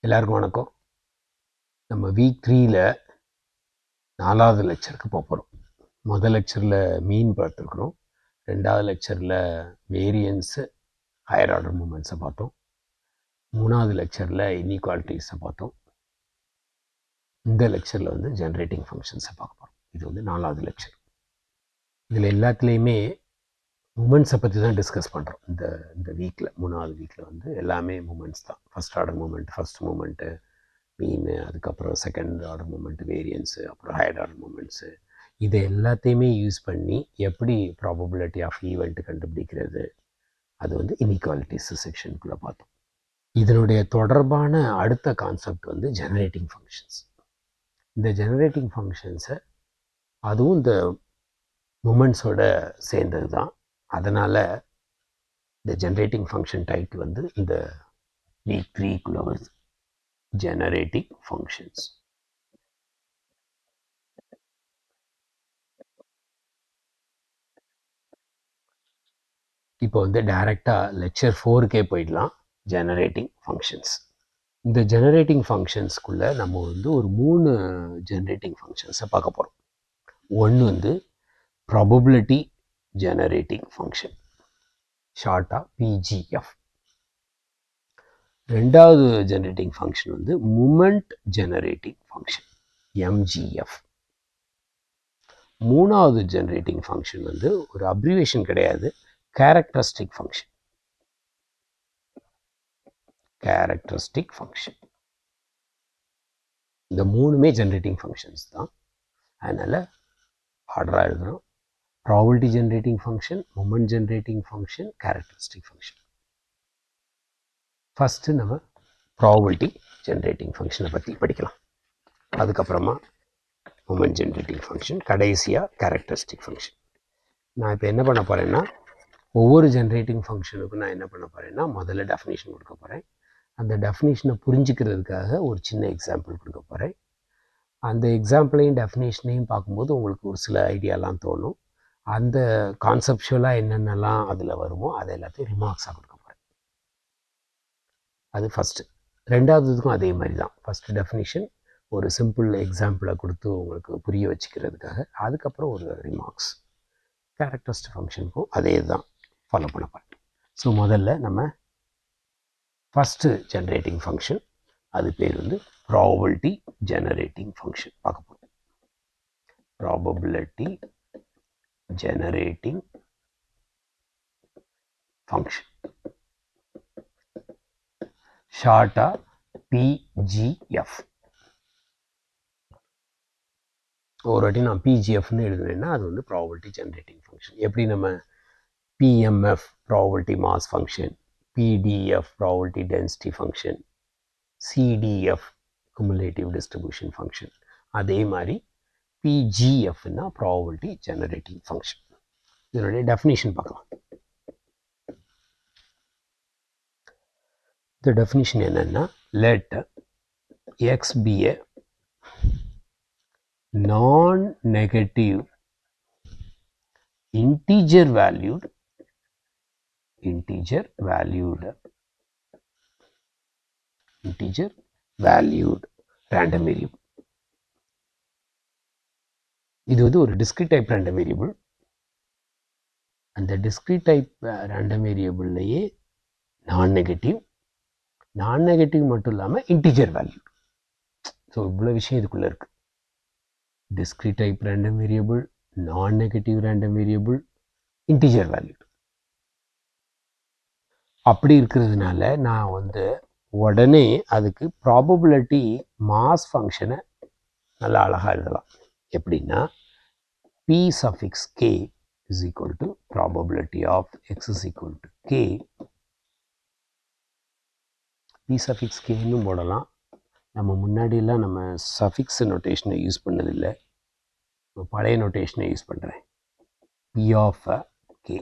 எல்லாருக்கும் வணக்கம் நம்ம வீக் த்ரீல நாலாவது லெக்சருக்கு போக போகிறோம் முதல் லெக்சரில் மீன் பார்த்துருக்குறோம் ரெண்டாவது லெக்சரில் வேரியன்ஸு ஹையர் ஆர்டர் மூமெண்ட்ஸை பார்த்தோம் மூணாவது லெக்சரில் இன்இக்வாலிட்டிஸை பார்த்தோம் இந்த லெக்சரில் வந்து ஜென்ரேட்டிங் ஃபங்க்ஷன்ஸை பார்க்க போகிறோம் இது வந்து நாலாவது லெக்சர் இதில் எல்லாத்துலேயுமே மூமெண்ட்ஸை பற்றி தான் டிஸ்கஸ் பண்ணுறோம் இந்த இந்த வீக்கில் மூணாவது வீக்கில் வந்து எல்லாமே மூமெண்ட்ஸ் தான் first order moment first moment mean அதுக்கப்புறம் செகண்ட் ஆர்டர் மூமெண்ட் வேரியன்ஸு அப்புறம் ஹையர் ஆர்டர் மூமெண்ட்ஸு இதை எல்லாத்தையுமே யூஸ் பண்ணி எப்படி ப்ராபபிலிட்டி ஆஃப் ஈவெண்ட் கண்டுபிடிக்கிறது அது வந்து இன்இக்வாலிட்டிஸ் செக்ஷனுக்குள்ளே பார்த்தோம் இதனுடைய தொடர்பான அடுத்த கான்செப்ட் வந்து ஜெனரேட்டிங் ஃபங்க்ஷன்ஸ் இந்த ஜெனரேட்டிங் ஃபங்க்ஷன்ஸை அதுவும் இந்த மூமெண்ட்ஸோட சேர்ந்தது தான் அதனால் இந்த ஜென்ரேட்டிங் ஃபங்க்ஷன் டைட்டில் வந்து இந்த வீக் த்ரீக்குள்ளே வருது ஜெனரேட்டிங் ஃபங்க்ஷன்ஸ் இப்போ வந்து டைரெக்டாக லெக்சர் ஃபோருக்கே போயிடலாம் ஜெனரேட்டிங் ஃபங்க்ஷன்ஸ் இந்த ஜெனரேட்டிங் ஃபங்க்ஷன்ஸ்க்குள்ளே நம்ம வந்து ஒரு மூணு ஜெனரேட்டிங் ஃபங்க்ஷன்ஸை பார்க்க போகிறோம் ஒன்று வந்து ப்ராபபிலிட்டி ஜெனரேட்டிங் ஃபங்க்ஷன் ஷார்ட்டாக பிஜிஎஃப் ரெண்டாவது ஜெனரேட்டிங் ஃபங்க்ஷன் வந்து மூமெண்ட் ஜெனரேட்டிங் ஃபங்க்ஷன் எம்ஜிஎஃப் மூணாவது ஜெனரேட்டிங் ஃபங்க்ஷன் வந்து ஒரு அப்ரிவேஷன் கிடையாது கேரக்டரிஸ்டிக் ஃபங்க்ஷன் கேரக்டரிஸ்டிக் ஃபங்க்ஷன் இந்த மூணுமே ஜெனரேட்டிங் ஃபங்க்ஷன்ஸ் தான் அதனால் ஆர்டராக எழுதுகிறோம் probability generating function moment generating function characteristic function first நம்ம ப்ராபிலிட்டி ஜென்ரேட்டிங் ஃபங்க்ஷனை பற்றி படிக்கலாம் அதுக்கப்புறமா மூமெண்ட் ஜென்ரேட்டிங் ஃபங்க்ஷன் கடைசியாக கேரக்டரிஸ்டிக் ஃபங்க்ஷன் நான் இப்போ என்ன பண்ண போகிறேன்னா ஒவ்வொரு ஜென்ரேட்டிங் ஃபங்க்ஷனுக்கும் நான் என்ன பண்ண போகிறேன்னா முதல்ல டெஃபினேஷன் கொடுக்க போகிறேன் அந்த டெஃபினேஷனை புரிஞ்சுக்கிறதுக்காக ஒரு சின்ன எக்ஸாம்பிள் கொடுக்க போகிறேன் அந்த எக்ஸாம்பிளையும் டெஃபினேஷனையும் பார்க்கும்போது உங்களுக்கு ஒரு சில ஐடியாலாம் தோணும் அந்த கான்செப்ஷுவலாக என்னென்னலாம் அதில் வருமோ அதை எல்லாத்தையும் ரிமார்க்ஸாக கொடுக்க போகிறேன் அது ஃபஸ்ட்டு ரெண்டாவது இதுக்கும் அதே மாதிரி தான் ஃபஸ்ட்டு டெஃபினிஷன் ஒரு சிம்பிள் எக்ஸாம்பிளை கொடுத்து உங்களுக்கு புரிய வச்சுக்கிறதுக்காக அதுக்கப்புறம் ஒரு ரிமார்க்ஸ் கேரக்டரிஸ்ட் ஃபங்க்ஷனுக்கும் அதே தான் ஃபாலோ பண்ண போகிறேன் ஸோ முதல்ல நம்ம ஃபஸ்ட்டு ஜென்ரேட்டிங் ஃபங்க்ஷன் அது பேர் வந்து ப்ராபபிலிட்டி ஜெனரேட்டிங் ஃபங்க்ஷன் பார்க்க போகிறோம் ப்ராபபிலிட்டி generating function ஷார்ட்டா பிஜிஎஃப் ஒரு வாட்டி நான் பிஜிஎஃப்னு எழுதுனேன்னா அது வந்து ப்ராபபிலிட்டி ஜென்ரேட்டிங் ஃபங்க்ஷன் எப்படி நம்ம PMF probability mass function PDF probability density function CDF cumulative distribution function அதே மாதிரி பிஜிஎஃப்னா ப்ராபபிலிட்டி ஜெனரேட்டிங் ஃபங்க்ஷன் இதனுடைய டெஃபினிஷன் பார்க்கலாம் இந்த டெஃபினிஷன் என்னன்னா let X be a non negative integer valued integer valued integer valued random variable இது வந்து ஒரு டிஸ்கிரிட் டைப் ரேண்டம் வேரியபிள் அந்த டிஸ்கிரிட் டைப் ரேண்டம் வேரியபிள்லையே நான் நெகட்டிவ் நான் நெகட்டிவ் மட்டும் இல்லாமல் இன்டிஜர் வேல்யூ ஸோ இவ்வளோ விஷயம் இதுக்குள்ளே இருக்குது discrete type random variable non negative random variable integer value அப்படி இருக்கிறதுனால நான் வந்து உடனே அதுக்கு ப்ராபபிலிட்டி மாஸ் ஃபங்க்ஷனை நல்லா அழகாக எழுதலாம் எப்படின்னா p suffix k is equal to probability of x is equal to k p suffix k ன்னு போடலாம் நம்ம முன்னாடியெல்லாம் நம்ம சஃபிக்ஸ் நோட்டேஷனை யூஸ் பண்ணதில்லை பழைய நோட்டேஷனை யூஸ் பண்ணுறேன் p of k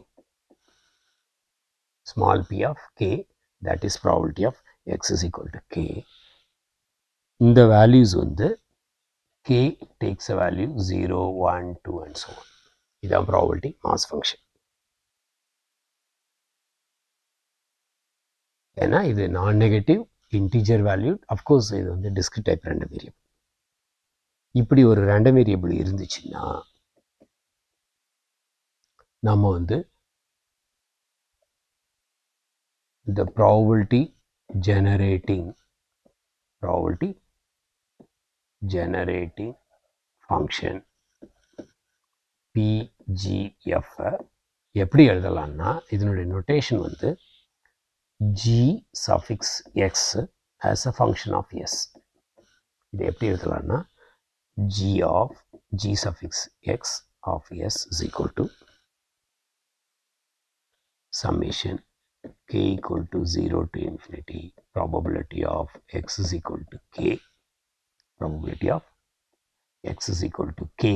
small p of k that is probability of x is equal to k இந்த வேல்யூஸ் வந்து k takes a value 0, 1, 2 and so on. இதான் ப்ராபபிலிட்டி மாஸ் ஃபங்க்ஷன் ஏன்னா இது நான் நெகட்டிவ் இன்டிஜர் வேல்யூ அஃப்கோர்ஸ் இது வந்து discrete type random variable இப்படி ஒரு ரேண்டம் வேரியபிள் இருந்துச்சுன்னா நம்ம வந்து the probability generating probability generating function PGF எப்படி எழுதலாம்னா இதனுடைய நொட்டேஷன் வந்து G suffix X as a function of S இது எப்படி எழுதலாம்னா G of G suffix X of S is equal to summation k equal to 0 to infinity probability of x is equal to k probability of x is equal to k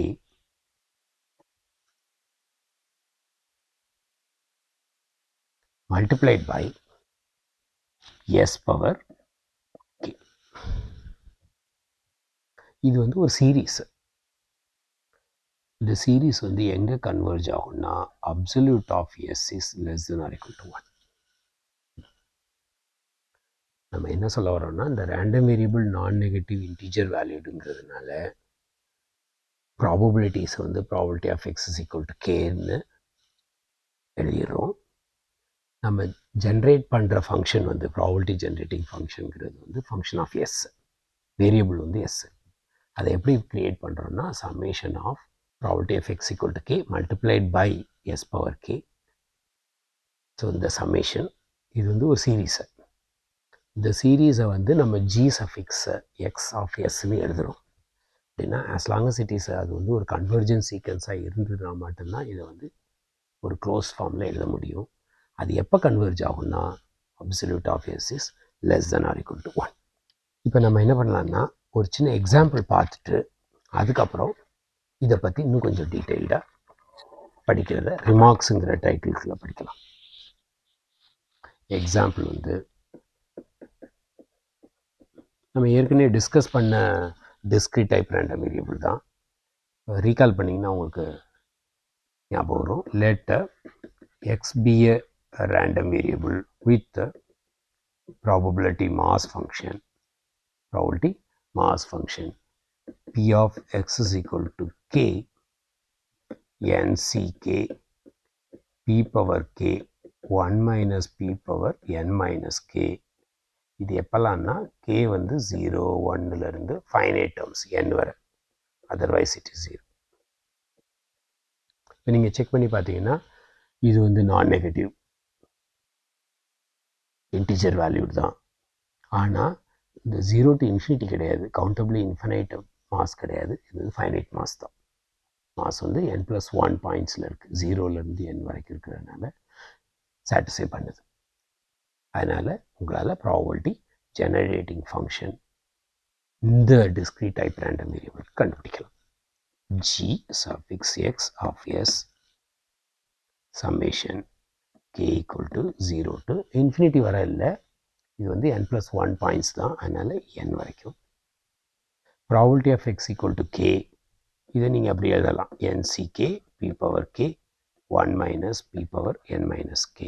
multiplied by s power k இது வந்து ஒரு series இந்த series வந்து எங்கே converge ஆகும்னா absolute of S is less than or equal to one நம்ம என்ன சொல்ல வரோம்னா இந்த random variable non negative integer வேல்யூடுங்கிறதுனால ப்ராபபிலிட்டிஸ் வந்து probability of X is equal to கேன்னு எழுதிடுறோம் நம்ம ஜென்ரேட் பண்ணுற ஃபங்க்ஷன் வந்து ப்ராபபிலிட்டி ஜென்ரேட்டிங் ஃபங்க்ஷனுங்கிறது வந்து ஃபங்க்ஷன் ஆஃப் எஸ் வேரியபிள் வந்து எஸ் அதை எப்படி க்ரியேட் பண்ணுறோம்னா summation of probability of X equal to K multiplied by S power K so இந்த சம்மேஷன் இது வந்து ஒரு சீரீஸை இந்த சீரீஸை வந்து நம்ம ஜி சஃபிக்ஸ் எக்ஸ் ஆஃப் எஸ்ன்னு எழுதுகிறோம் அப்படின்னா as long as it is அது வந்து ஒரு கன்வர்ஜன் சீக்வன்ஸாக இருந்ததுனா மட்டும்தான் இதை வந்து ஒரு க்ளோஸ் ஃபார்மில் எழுத முடியும் அது எப்போ கன்வர்ஜ் ஆகும்னா absolute of S is less than or equal to one இப்போ நம்ம என்ன பண்ணலாம்னா ஒரு சின்ன எக்ஸாம்பிள் பார்த்துட்டு அதுக்கப்புறம் இதை பற்றி இன்னும் கொஞ்சம் டீட்டெயில்டாக படிக்கிறத ரிமார்க்ஸுங்கிற டைட்டில்ஸில் படிக்கலாம் எக்ஸாம்பிள் வந்து நம்ம ஏற்கனவே டிஸ்கஸ் பண்ண டிஸ்கிரிட் டைப் ரேண்டம் வேரியபிள் தான் ரீகால் பண்ணிங்கன்னா உங்களுக்கு ஞாபகம் வரும் let X be a random variable with probability mass function probability mass function p of x is equal to k n c k p power k 1 minus p power n minus k இது எப்போல்லாம்னா K வந்து zero ஒன்னுலேருந்து finite terms N வரை otherwise it is zero இப்போ நீங்கள் check பண்ணி பார்த்தீங்கன்னா இது வந்து நான் நெகட்டிவ் இன்டிஜர் வேல்யூட் தான் ஆனால் இந்த ஜீரோ டு இன்ஃபினிட்டி கிடையாது கவுண்டபிளி இன்ஃபனைட் மாஸ் கிடையாது இது வந்து ஃபைனைட் மாஸ் தான் மாஸ் வந்து என் ப்ளஸ் ஒன் பாயிண்ட்ஸில் இருக்குது ஜீரோலேருந்து என் வரைக்கும் இருக்கிறதுனால சாட்டிஸ்ஃபை பண்ணுது அதனால் உங்களால் ப்ராபபிலிட்டி ஜெனரேட்டிங் ஃபங்க்ஷன் இந்த டிஸ்கிரீட் டைப் ரேண்டம் வேரியபிள் கண்டுபிடிக்கலாம் G suffix X of S summation K equal to zero to infinity வர இல்லை இது வந்து என் ப்ளஸ் ஒன் பாயிண்ட்ஸ் தான் அதனால் என் வரைக்கும் probability of X equal to K இதை நீங்கள் அப்படி எழுதலாம் N C K P power K one minus P power N minus K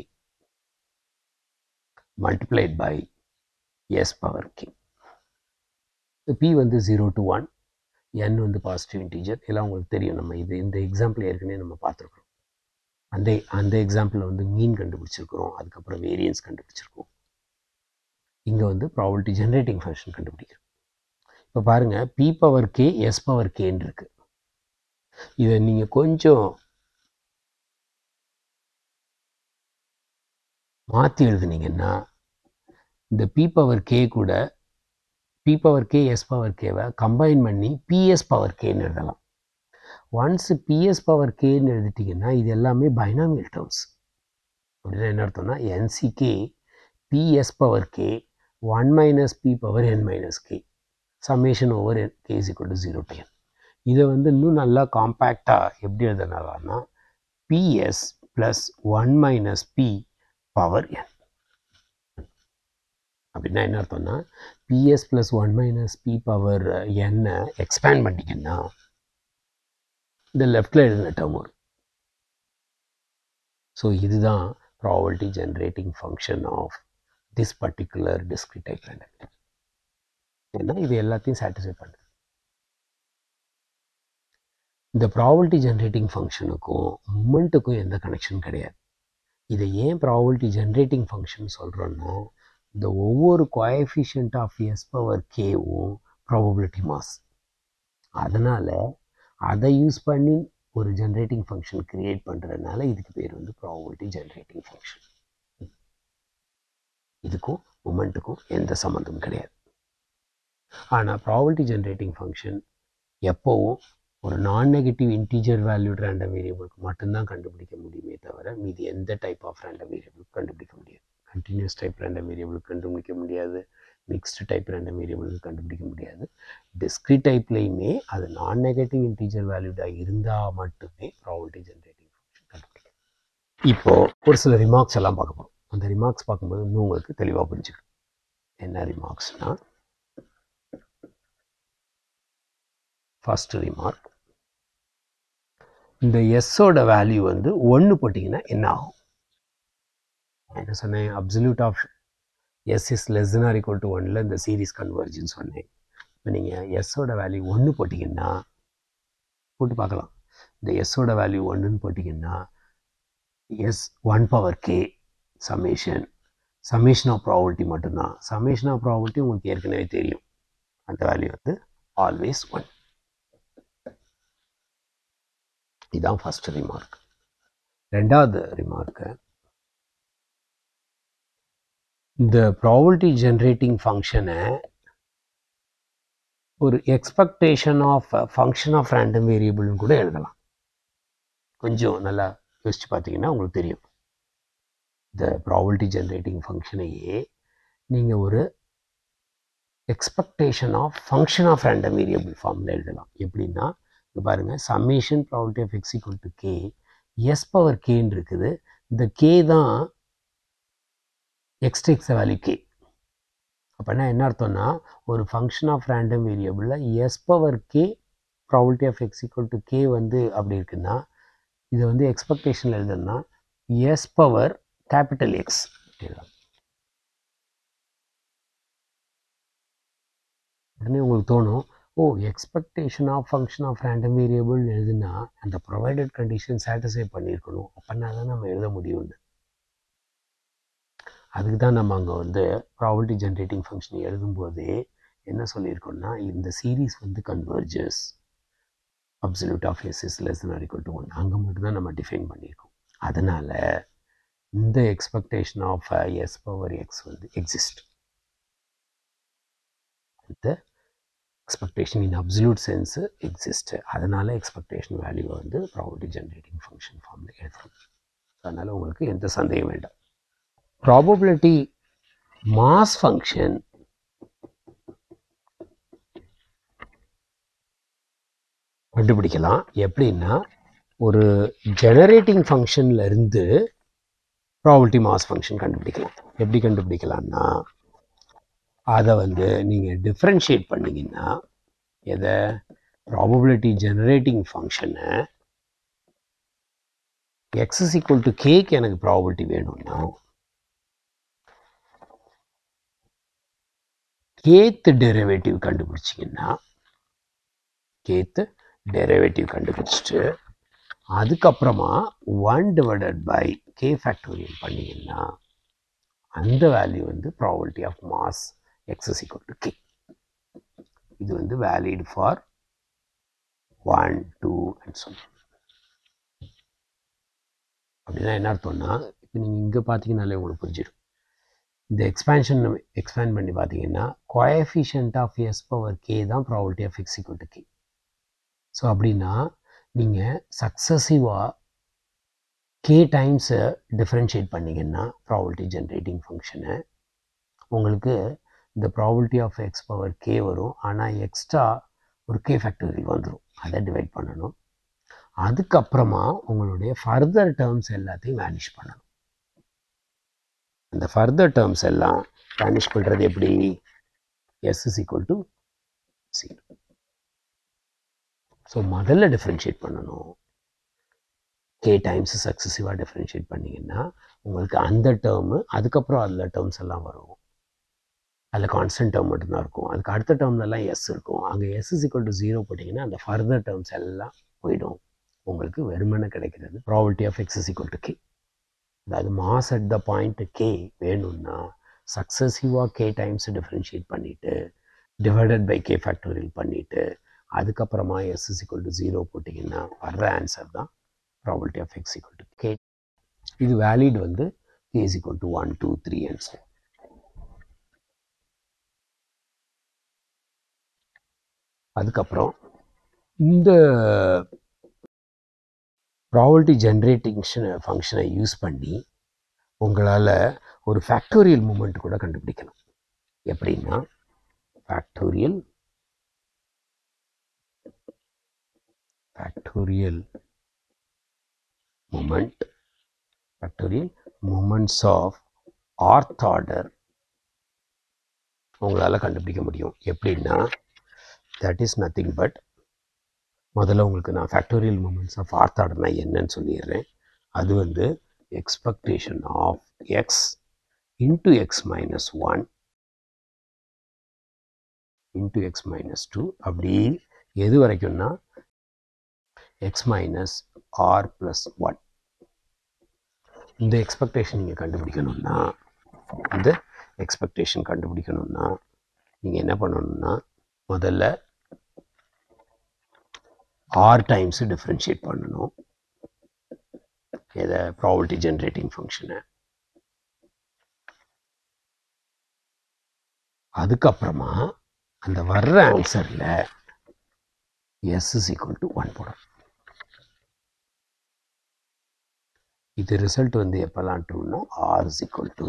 multiplied by S power K P வந்து ஜீரோ டு ஒன் என் வந்து positive integer எல்லாம் உங்களுக்கு தெரியும் நம்ம இது இந்த எக்ஸாம்பிள் ஏற்கனவே நம்ம பார்த்துருக்குறோம் அந்த அந்த எக்ஸாம்பிளில் வந்து மீன் கண்டுபிடிச்சிருக்கிறோம் அதுக்கப்புறம் வேரியன்ஸ் கண்டுபிடிச்சிருக்கோம் இங்கே வந்து ப்ராபபிலிட்டி ஜென்ரேட்டிங் ஃபங்க்ஷன் கண்டுபிடிக்கிறோம் இப்போ பாருங்கள் P power K S power கேன்னு இருக்கு இதை நீங்கள் கொஞ்சம் மாற்றி எழுதுனீங்கன்னா இந்த பி பவர் கே கூட P power K S power கேவை கம்பைன் பண்ணி பிஎஸ் பவர் கேன்னு எழுதலாம் ஒன்ஸ் பிஎஸ் பவர் கேன்னு எழுதிட்டிங்கன்னா இது எல்லாமே பைனாமியல் டேர்ம்ஸ் அப்படின்னா என்ன அர்த்தம்னா N C K P S power K one minus P power N minus K summation over K is equal to zero to N இதை வந்து இன்னும் நல்லா காம்பேக்டாக எப்படி எழுதுனாலாம்னா P S plus one minus P power N அப்படின்னா என்ன அர்த்தம்னா P S plus one minus P power என்னை எக்ஸ்பேண்ட் பண்ணிங்கன்னா இந்த லெஃப்டில் எழுதின டேர்ம் வரும் ஸோ இதுதான் probability generating function of this particular discrete type random ஏன்னா இது எல்லாத்தையும் சாட்டிஸ்ஃபை பண்ணுது இந்த ப்ராபபிலிட்டி ஜென்ரேட்டிங் ஃபங்க்ஷனுக்கும் மூமெண்ட்டுக்கும் எந்த கனெக்ஷன் கிடையாது இதை ஏன் ப்ராபபிலிட்டி ஜென்ரேட்டிங் ஃபங்க்ஷன் சொல்கிறோன்னா இந்த ஒவ்வொரு கோஎஃபிஷியன்ட் ஆஃப் எஸ் பவர் கேவும் ப்ராபபிலிட்டி மாஸ் அதனால் அதை யூஸ் பண்ணி ஒரு ஜென்ரேட்டிங் ஃபங்க்ஷன் கிரியேட் பண்ணுறதுனால இதுக்கு பேர் வந்து ப்ராபபிலிட்டி ஜென்ரேட்டிங் ஃபங்க்ஷன் இதுக்கும் மூமெண்ட்டுக்கும் எந்த சம்மந்தமும் கிடையாது ஆனால் ப்ராபபிலிட்டி ஜென்ரேட்டிங் ஃபங்க்ஷன் எப்போவும் ஒரு non negative integer valued random வேரியபிளுக்கு மட்டும்தான் கண்டுபிடிக்க முடியுமே தவிர மீதி எந்த டைப் ஆஃப் ரேண்டம் வேரியபிளுக்கு கண்டுபிடிக்க முடியாது கண்டினியூஸ் டைப் ரேண்டம் வேரியபிளுக்கு கண்டுபிடிக்க முடியாது மிக்ஸ்டு டைப் ரேண்டம் வேரியபிளுக்கு கண்டுபிடிக்க முடியாது டிஸ்கிரிட் டைப்லேயுமே அது நான் நெகட்டிவ் இன்டீஜர் வேல்யூடாக இருந்தால் மட்டுமே ப்ராபபிலிட்டி ஜென்ரேட்டிங் ஃபங்க்ஷன் கண்டுபிடிக்கும் இப்போது ஒரு சில ரிமார்க்ஸ் எல்லாம் பார்க்க போகிறோம் அந்த ரிமார்க்ஸ் பார்க்கும்போது இன்னும் உங்களுக்கு தெளிவாக புரிஞ்சுக்கணும் என்ன ரிமார்க்ஸ்னால் ஃபஸ்ட்டு ரிமார்க் இந்த எஸ்ஸோட வேல்யூ வந்து ஒன்று போட்டிங்கன்னா என்ன ஆகும் என்ன சொன்னேன் absolute of S is less or equal to ஒனில் இந்த சீரீஸ் கன்வர்ஜின்னு சொன்னேன் இப்போ நீங்கள் எஸ்ஸோட வேல்யூ ஒன்று போட்டிங்கன்னா போட்டு பார்க்கலாம் இந்த எஸ்ஸோட வேல்யூ ஒன்றுன்னு போட்டிங்கன்னா S one power K summation summation of probability மட்டும்தான் சமேஷன் ஆஃப் ப்ராபபிலிட்டி உங்களுக்கு ஏற்கனவே தெரியும் அந்த வேல்யூ வந்து ஆல்வேஸ் ஒன் இதுதான் ஃபஸ்ட் ரிமார்க் ரெண்டாவது ரிமார்க்கு இந்த ப்ராபபிலிட்டி ஜென்ரேட்டிங் ஃபங்க்ஷனை ஒரு expectation of function of random வேரியபிள்னு கூட எழுதலாம் கொஞ்சம் நல்லா யோசிச்சு பார்த்தீங்கன்னா உங்களுக்கு தெரியும் இந்த ப்ராபபிலிட்டி ஜென்ரேட்டிங் ஃபங்க்ஷனையே நீங்கள் ஒரு expectation of function of random variable ஃபார்மில் எழுதலாம் எப்படின்னா இங்கே பாருங்கள் summation probability of X equal to K S power கேன்னு இருக்குது இந்த கே தான் எக்ஸ் டெக்ஸ் வேல்யூ கே அப்படின்னா என்ன அர்த்தம்னா ஒரு ஃபங்க்ஷன் ஆஃப் ரேண்டம் வேரியபிளில் S power K probability of X equal to K வந்து அப்படி இருக்குன்னா இதை வந்து எக்ஸ்பெக்டேஷனில் எழுதுனா எஸ் பவர் கேபிட்டல் எக்ஸ் உடனே உங்களுக்கு தோணும் oh expectation of function of random வேரியபிள்னு எழுதுனா அந்த ப்ரொவைடட் கண்டிஷன் சாட்டிஸ்ஃபை பண்ணியிருக்கணும் அப்படின்னா தான் நம்ம எழுத முடியும்னு அதுக்கு தான் நம்ம அங்கே வந்து ப்ராபபிலிட்டி ஜென்ரேட்டிங் ஃபங்க்ஷன் எழுதும்போதே என்ன சொல்லியிருக்கோம்னா இந்த சீரீஸ் வந்து converges absolute of S is less or equal to one அங்கே மட்டும்தான் நம்ம டிஃபைன் பண்ணியிருக்கோம் அதனால் இந்த expectation of S power X வந்து எக்ஸிஸ்ட் இந்த expectation in absolute sense exist அதனால் எக்ஸ்பெக்டேஷன் வேல்யூவை வந்து ப்ராபபிலிட்டி ஜென்ரேட்டிங் ஃபங்க்ஷன் ஃபார்மில் எழுதுறோம் அதனால் உங்களுக்கு எந்த சந்தேகம் வேண்டாம் ப்ராபபிலிட்டி மாஸ் ஃபங்க்ஷன் கண்டுபிடிக்கலாம் எப்படின்னா ஒரு ஜெனரேட்டிங் ஃபங்க்ஷனில் இருந்து ப்ராபபிலிட்டி மாஸ் ஃபங்க்ஷன் கண்டுபிடிக்கலாம் எப்படி கண்டுபிடிக்கலாம்னா அதை வந்து நீங்கள் டிஃப்ரென்ஷியேட் பண்ணிங்கன்னா எதை ப்ராபபிலிட்டி ஜெனரேட்டிங் ஃபங்க்ஷனை எக்ஸ் இஸ் ஈக்குவல் டு கேக்கு எனக்கு ப்ராபபிலிட்டி வேணும்னா கேத்து டெரிவேட்டிவ் கண்டுபிடிச்சிங்கன்னா கேத்து டெரிவேட்டிவ் கண்டுபிடிச்சிட்டு அதுக்கப்புறமா one divided by K factorial பண்ணிங்கன்னா அந்த வேல்யூ வந்து probability of mass X is equal to K இது வந்து valid for one two and சொல்லி அப்படின்னா என்ன அர்த்தம்னா இப்போ நீங்கள் இங்கே பார்த்தீங்கனாலே உங்களுக்கு புரிஞ்சிடும் இந்த எக்ஸ்பேன்ஷன் எக்ஸ்பேண்ட் பண்ணி பார்த்தீங்கன்னா coefficient of S power k தான் probability of X equal to k so அப்படின்னா நீங்கள் சக்ஸசிவாக கே டைம்ஸை டிஃப்ரென்ஷியேட் பண்ணிங்கன்னா ப்ராபபிலிட்டி ஜென்ரேட்டிங் ஃபங்க்ஷனை உங்களுக்கு இந்த probability of x power k வரும் ஆனால் எக்ஸ்ட்ரா ஒரு கே ஃபேக்டரி வந்துடும் அதை டிவைட் பண்ணணும் அதுக்கப்புறமா உங்களுடைய ஃபர்தர் டேர்ம்ஸ் எல்லாத்தையும் மேனேஜ் பண்ணணும் அந்த ஃபர்தர் டேர்ம்ஸ் எல்லாம் மேனேஜ் பண்ணுறது எப்படி s is equal to zero so முதல்ல டிஃப்ரென்ஷியேட் பண்ணணும் கே டைம்ஸ் சக்ஸசிவாக டிஃப்ரென்ஷியேட் பண்ணிங்கன்னா உங்களுக்கு அந்த டேர்மு அதுக்கப்புறம் அதில் டேர்ம்ஸ் எல்லாம் வரும் அதில் கான்ஸ்டன்ட் டேர்ம் மட்டும்தான் இருக்கும் அதுக்கு அடுத்த டேர்ம்லலாம் எஸ் இருக்கும் அங்கே s is equal to zero போட்டிங்கன்னா அந்த ஃபர்தர் டேர்ம்ஸ் எல்லாம் போயிடும் உங்களுக்கு வெறுமனை கிடைக்கிறது probability of X is equal to k அதாவது mass at the point k வேணும்னா சக்ஸஸிவாக கே டைம்ஸ் டிஃப்ரென்ஷியேட் பண்ணிவிட்டு டிவைடட் பை கே ஃபேக்டோரியல் பண்ணிவிட்டு அதுக்கப்புறமா s is equal to zero போட்டிங்கன்னா வர்ற ஆன்சர் தான் probability of X equal to K இது வேலிட் வந்து k is equal to one two three and so அதுக்கப்புறம் இந்த ப்ராபபிலிட்டி ஜென்ரேட்டிங் ஃபங்க்ஷனை யூஸ் பண்ணி உங்களால் ஒரு ஃபேக்டோரியல் மூமெண்ட் கூட கண்டுபிடிக்கலாம் எப்படின்னா factorial factorial moment factorial moments of rth order உங்களால் கண்டுபிடிக்க முடியும் எப்படின்னா தட் இஸ் நத்திங் பட் முதல்ல உங்களுக்கு நான் ஃபேக்டோரியல் மூமெண்ட்ஸ் ஆஃப் ஆர்த் ஆர்டர்னா என்னன்னு சொல்லிடுறேன் அது வந்து expectation of x into x minus one into x minus two அப்படி எது வரைக்கும்னா x minus r plus one இந்த எக்ஸ்பெக்டேஷன் நீங்கள் கண்டுபிடிக்கணும்னா இந்த எக்ஸ்பெக்டேஷன் கண்டுபிடிக்கணும்னா நீங்கள் என்ன பண்ணணும்னா முதல்ல ஆர் டைம்ஸ் டிஃப்ரென்ஷியேட் பண்ணணும் எதை ப்ராபிலிட்டி ஜென்ரேட்டிங் ஃபங்க்ஷனை அதுக்கப்புறமா அந்த வர்ற ஆன்சரில் s is equal to one போடும் இது ரிசல்ட் வந்து எப்போல்லாம் டூன்னா r is equal to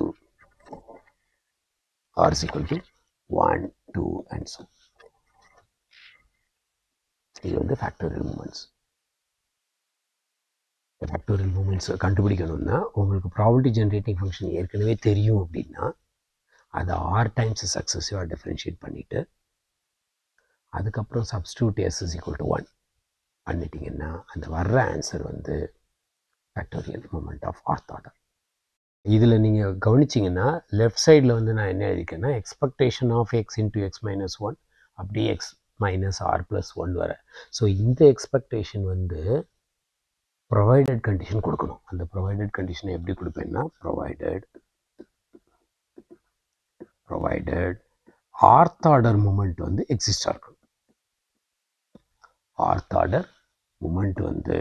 r is equal to one two and so இது வந்து ஃபேக்டோரியல் மூமெண்ட்ஸ் ஃபேக்டோரியல் மூமெண்ட்ஸ் கண்டுபிடிக்கணும்னா உங்களுக்கு ப்ராபிலிட்டி ஜென்ரேட்டிங் ஃபங்க்ஷன் ஏற்கனவே தெரியும் அப்படின்னா அதை ஆர் டைம்ஸ் சக்ஸஸிவாக டிஃப்ரென்ஷியேட் பண்ணிவிட்டு அதுக்கப்புறம் substitute s is equal to one பண்ணிட்டீங்கன்னா அந்த வர்ற ஆன்சர் வந்து factorial moment of rth order இதில் நீங்கள் கவனிச்சிங்கன்னா லெஃப்ட் சைடில் வந்து நான் என்ன எழுதிக்கேன்னா expectation of x into x minus one அப்படியே x minus r plus one வர ஸோ இந்த எக்ஸ்பெக்டேஷன் வந்து ப்ரொவைடட் கண்டிஷன் கொடுக்கணும் அந்த ப்ரொவைடட் கண்டிஷனை எப்படி கொடுப்பேன்னா provided provided rth order moment வந்து எக்ஸிஸ்டாக இருக்கணும் ஆர்த் ஆர்டர் மூமெண்ட் வந்து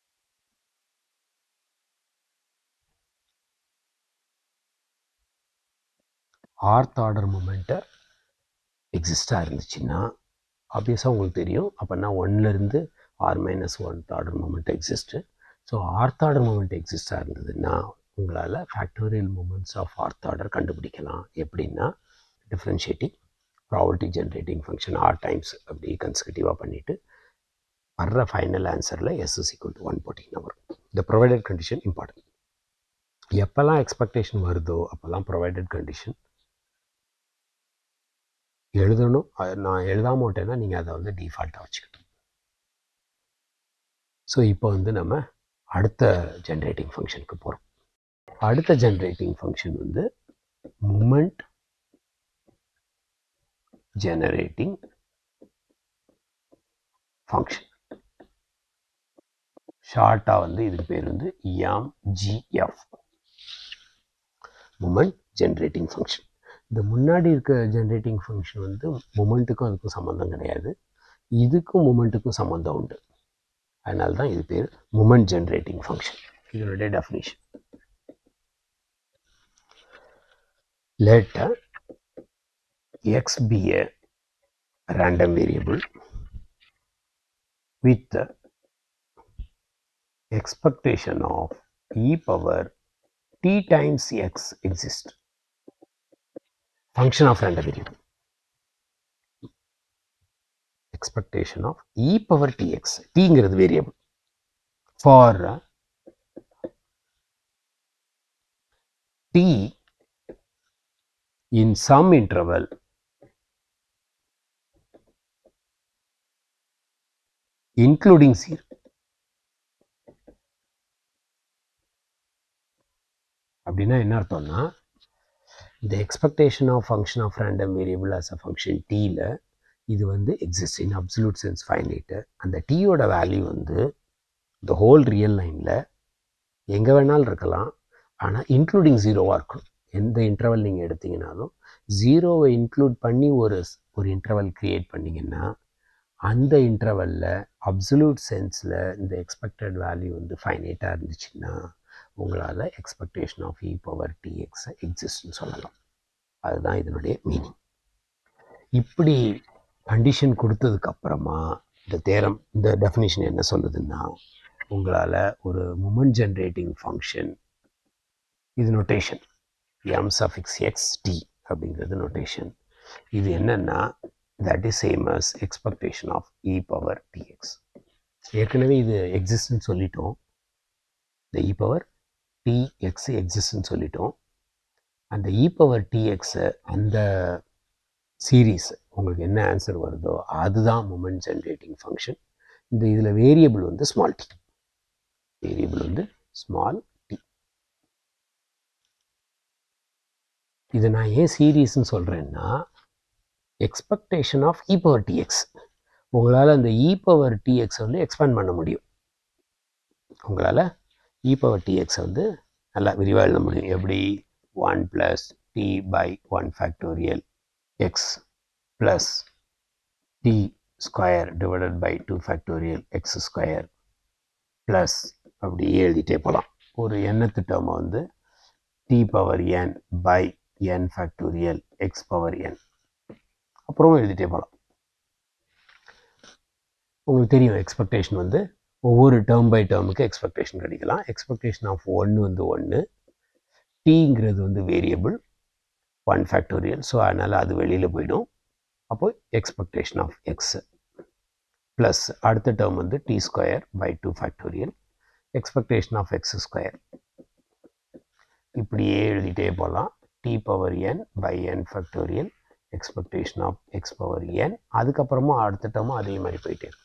ஆர்த் ஆர்டர் மூமெண்ட்டை எக்ஸிஸ்டாக இருந்துச்சுன்னா ஆப்வியஸாக உங்களுக்கு தெரியும் அப்போனா ஒன்லேருந்து r minus one order moment exist so rth order moment எக்ஸிஸ்டாக இருந்ததுன்னா உங்களால் factorial moments of rth order கண்டுபிடிக்கலாம் எப்படின்னா differentiating property generating function r times அப்படி கன்சர்வேட்டிவாக பண்ணிவிட்டு வர்ற ஃபைனல் ஆன்சரில் s is equal to one போட்டிங்கன்னா வரும் இந்த ப்ரொவைடட் கண்டிஷன் இம்பார்ட்டன்ட் எப்போல்லாம் எக்ஸ்பெக்டேஷன் வருதோ அப்போல்லாம் ப்ரொவைடட் கண்டிஷன் எழுதணும் அது நான் எழுதாம விட்டேன்னா நீங்கள் அதை வந்து டிஃபால்ட்டாக வச்சுக்கணும் ஸோ இப்போ வந்து நம்ம அடுத்த ஜென்ரேட்டிங் ஃபங்க்ஷனுக்கு போகிறோம் அடுத்த ஜென்ரேட்டிங் ஃபங்க்ஷன் வந்து மூமெண்ட் ஜெனரேட்டிங் ஃபங்க்ஷன் ஷார்ட்டாக வந்து இதுக்கு பேர் வந்து எம்ஜிஎஃப் மூமெண்ட் ஜென்ரேட்டிங் ஃபங்க்ஷன் இந்த முன்னாடி இருக்க ஜென்ரேட்டிங் ஃபங்க்ஷன் வந்து மொமெண்ட்டுக்கும் அதுக்கும் சம்மந்தம் கிடையாது இதுக்கும் மொமெண்ட்டுக்கும் சம்மந்தம் உண்டு அதனால தான் இது பேர் மூமெண்ட் ஜென்ரேட்டிங் ஃபங்க்ஷன் இதனுடைய definition let x be a random variable with the expectation of e power t times x exist function of random variable expectation of e power tx t ங்கிறது variable for t in some interval including 0 அப்படின்னா என்ன அர்த்தம்னா இந்த expectation of function of random variable as a function டீயில் இது வந்து exist in absolute sense finite அந்த டீயோட வேல்யூ வந்து இந்த ஹோல் ரியல் லைனில் எங்கே வேணாலும் இருக்கலாம் ஆனால் இன்க்ளூடிங் ஜீரோவாக இருக்கணும் எந்த இன்டர்வல் நீங்கள் எடுத்தீங்கனாலும் ஜீரோவை இன்க்ளூட் பண்ணி ஒரு ஒரு இன்டர்வல் க்ரியேட் பண்ணிங்கன்னா அந்த இன்டர்வலில் அப்சல்யூட் சென்ஸில் இந்த எக்ஸ்பெக்டட் வேல்யூ வந்து ஃபைனைட்டாக இருந்துச்சுன்னா உங்களால் எக்ஸ்பெக்டேஷன் ஆஃப் இ பவர் டிஎக்ஸை எக்ஸிஸ்ட்னு சொல்லலாம் அதுதான் இதனுடைய மீனிங் இப்படி கண்டிஷன் கொடுத்ததுக்கப்புறமா இந்த தேரம் இந்த டெஃபினிஷன் என்ன சொல்லுதுன்னா உங்களால் ஒரு மூமெண்ட் ஜென்ரேட்டிங் ஃபங்க்ஷன் இது notation m suffix x t அப்படிங்கிறது நொட்டேஷன் இது என்னென்னா that is same as expectation of e power tx ஏற்கனவே இது எக்ஸிஸ்ட்னு சொல்லிட்டோம் இந்த இ பவர் டிஎக்ஸ் எக்ஸிஸ்ட்னு சொல்லிட்டோம் அந்த இ பவர் டிஎக்ஸை அந்த சீரீஸ் உங்களுக்கு என்ன ஆன்சர் வருதோ அதுதான் மூமெண்ட் ஜென்ரேட்டிங் ஃபங்க்ஷன் இந்த இதில் வேரியபிள் வந்து ஸ்மால் டி வேரியபிள் வந்து ஸ்மால் டி இது நான் ஏன் சீரீஸ்னு சொல்கிறேன்னா expectation of e power tx உங்களால் அந்த இ பவர் டிஎக்ஸ் வந்து எக்ஸ்பேண்ட் பண்ண முடியும் உங்களால் இ பவர் டிஎக்ஸ் வந்து நல்லா விரிவாக எழுத முடியும் எப்படி one plus t by one factorial x plus t square divided by two factorial x square plus அப்படி எழுதிட்டே போகலாம் ஒரு எண்ணத்து டேர்மை வந்து t power n by n factorial x power n அப்புறம் எழுதிட்டே போகலாம் உங்களுக்கு தெரியும் எக்ஸ்பெக்டேஷன் வந்து ஒவ்வொரு டேர்ம் பை டேர்முக்கு எக்ஸ்பெக்டேஷன் கிடைக்கலாம் எக்ஸ்பெக்டேஷன் ஆஃப் ஒன்று வந்து ஒன்று டீங்கிறது வந்து வேரியபிள் ஒன் ஃபேக்டோரியல் ஸோ அதனால் அது வெளியில் போயிடும் அப்போ எக்ஸ்பெக்டேஷன் ஆஃப் எக்ஸ் ப்ளஸ் அடுத்த டேர்ம் வந்து t square by two factorial expectation of x square இப்படியே எழுதிட்டே போகலாம் t power n by n factorial expectation of x power n அதுக்கப்புறமா அடுத்த டேர்மும் அதே மாதிரி போயிட்டே இருக்கும்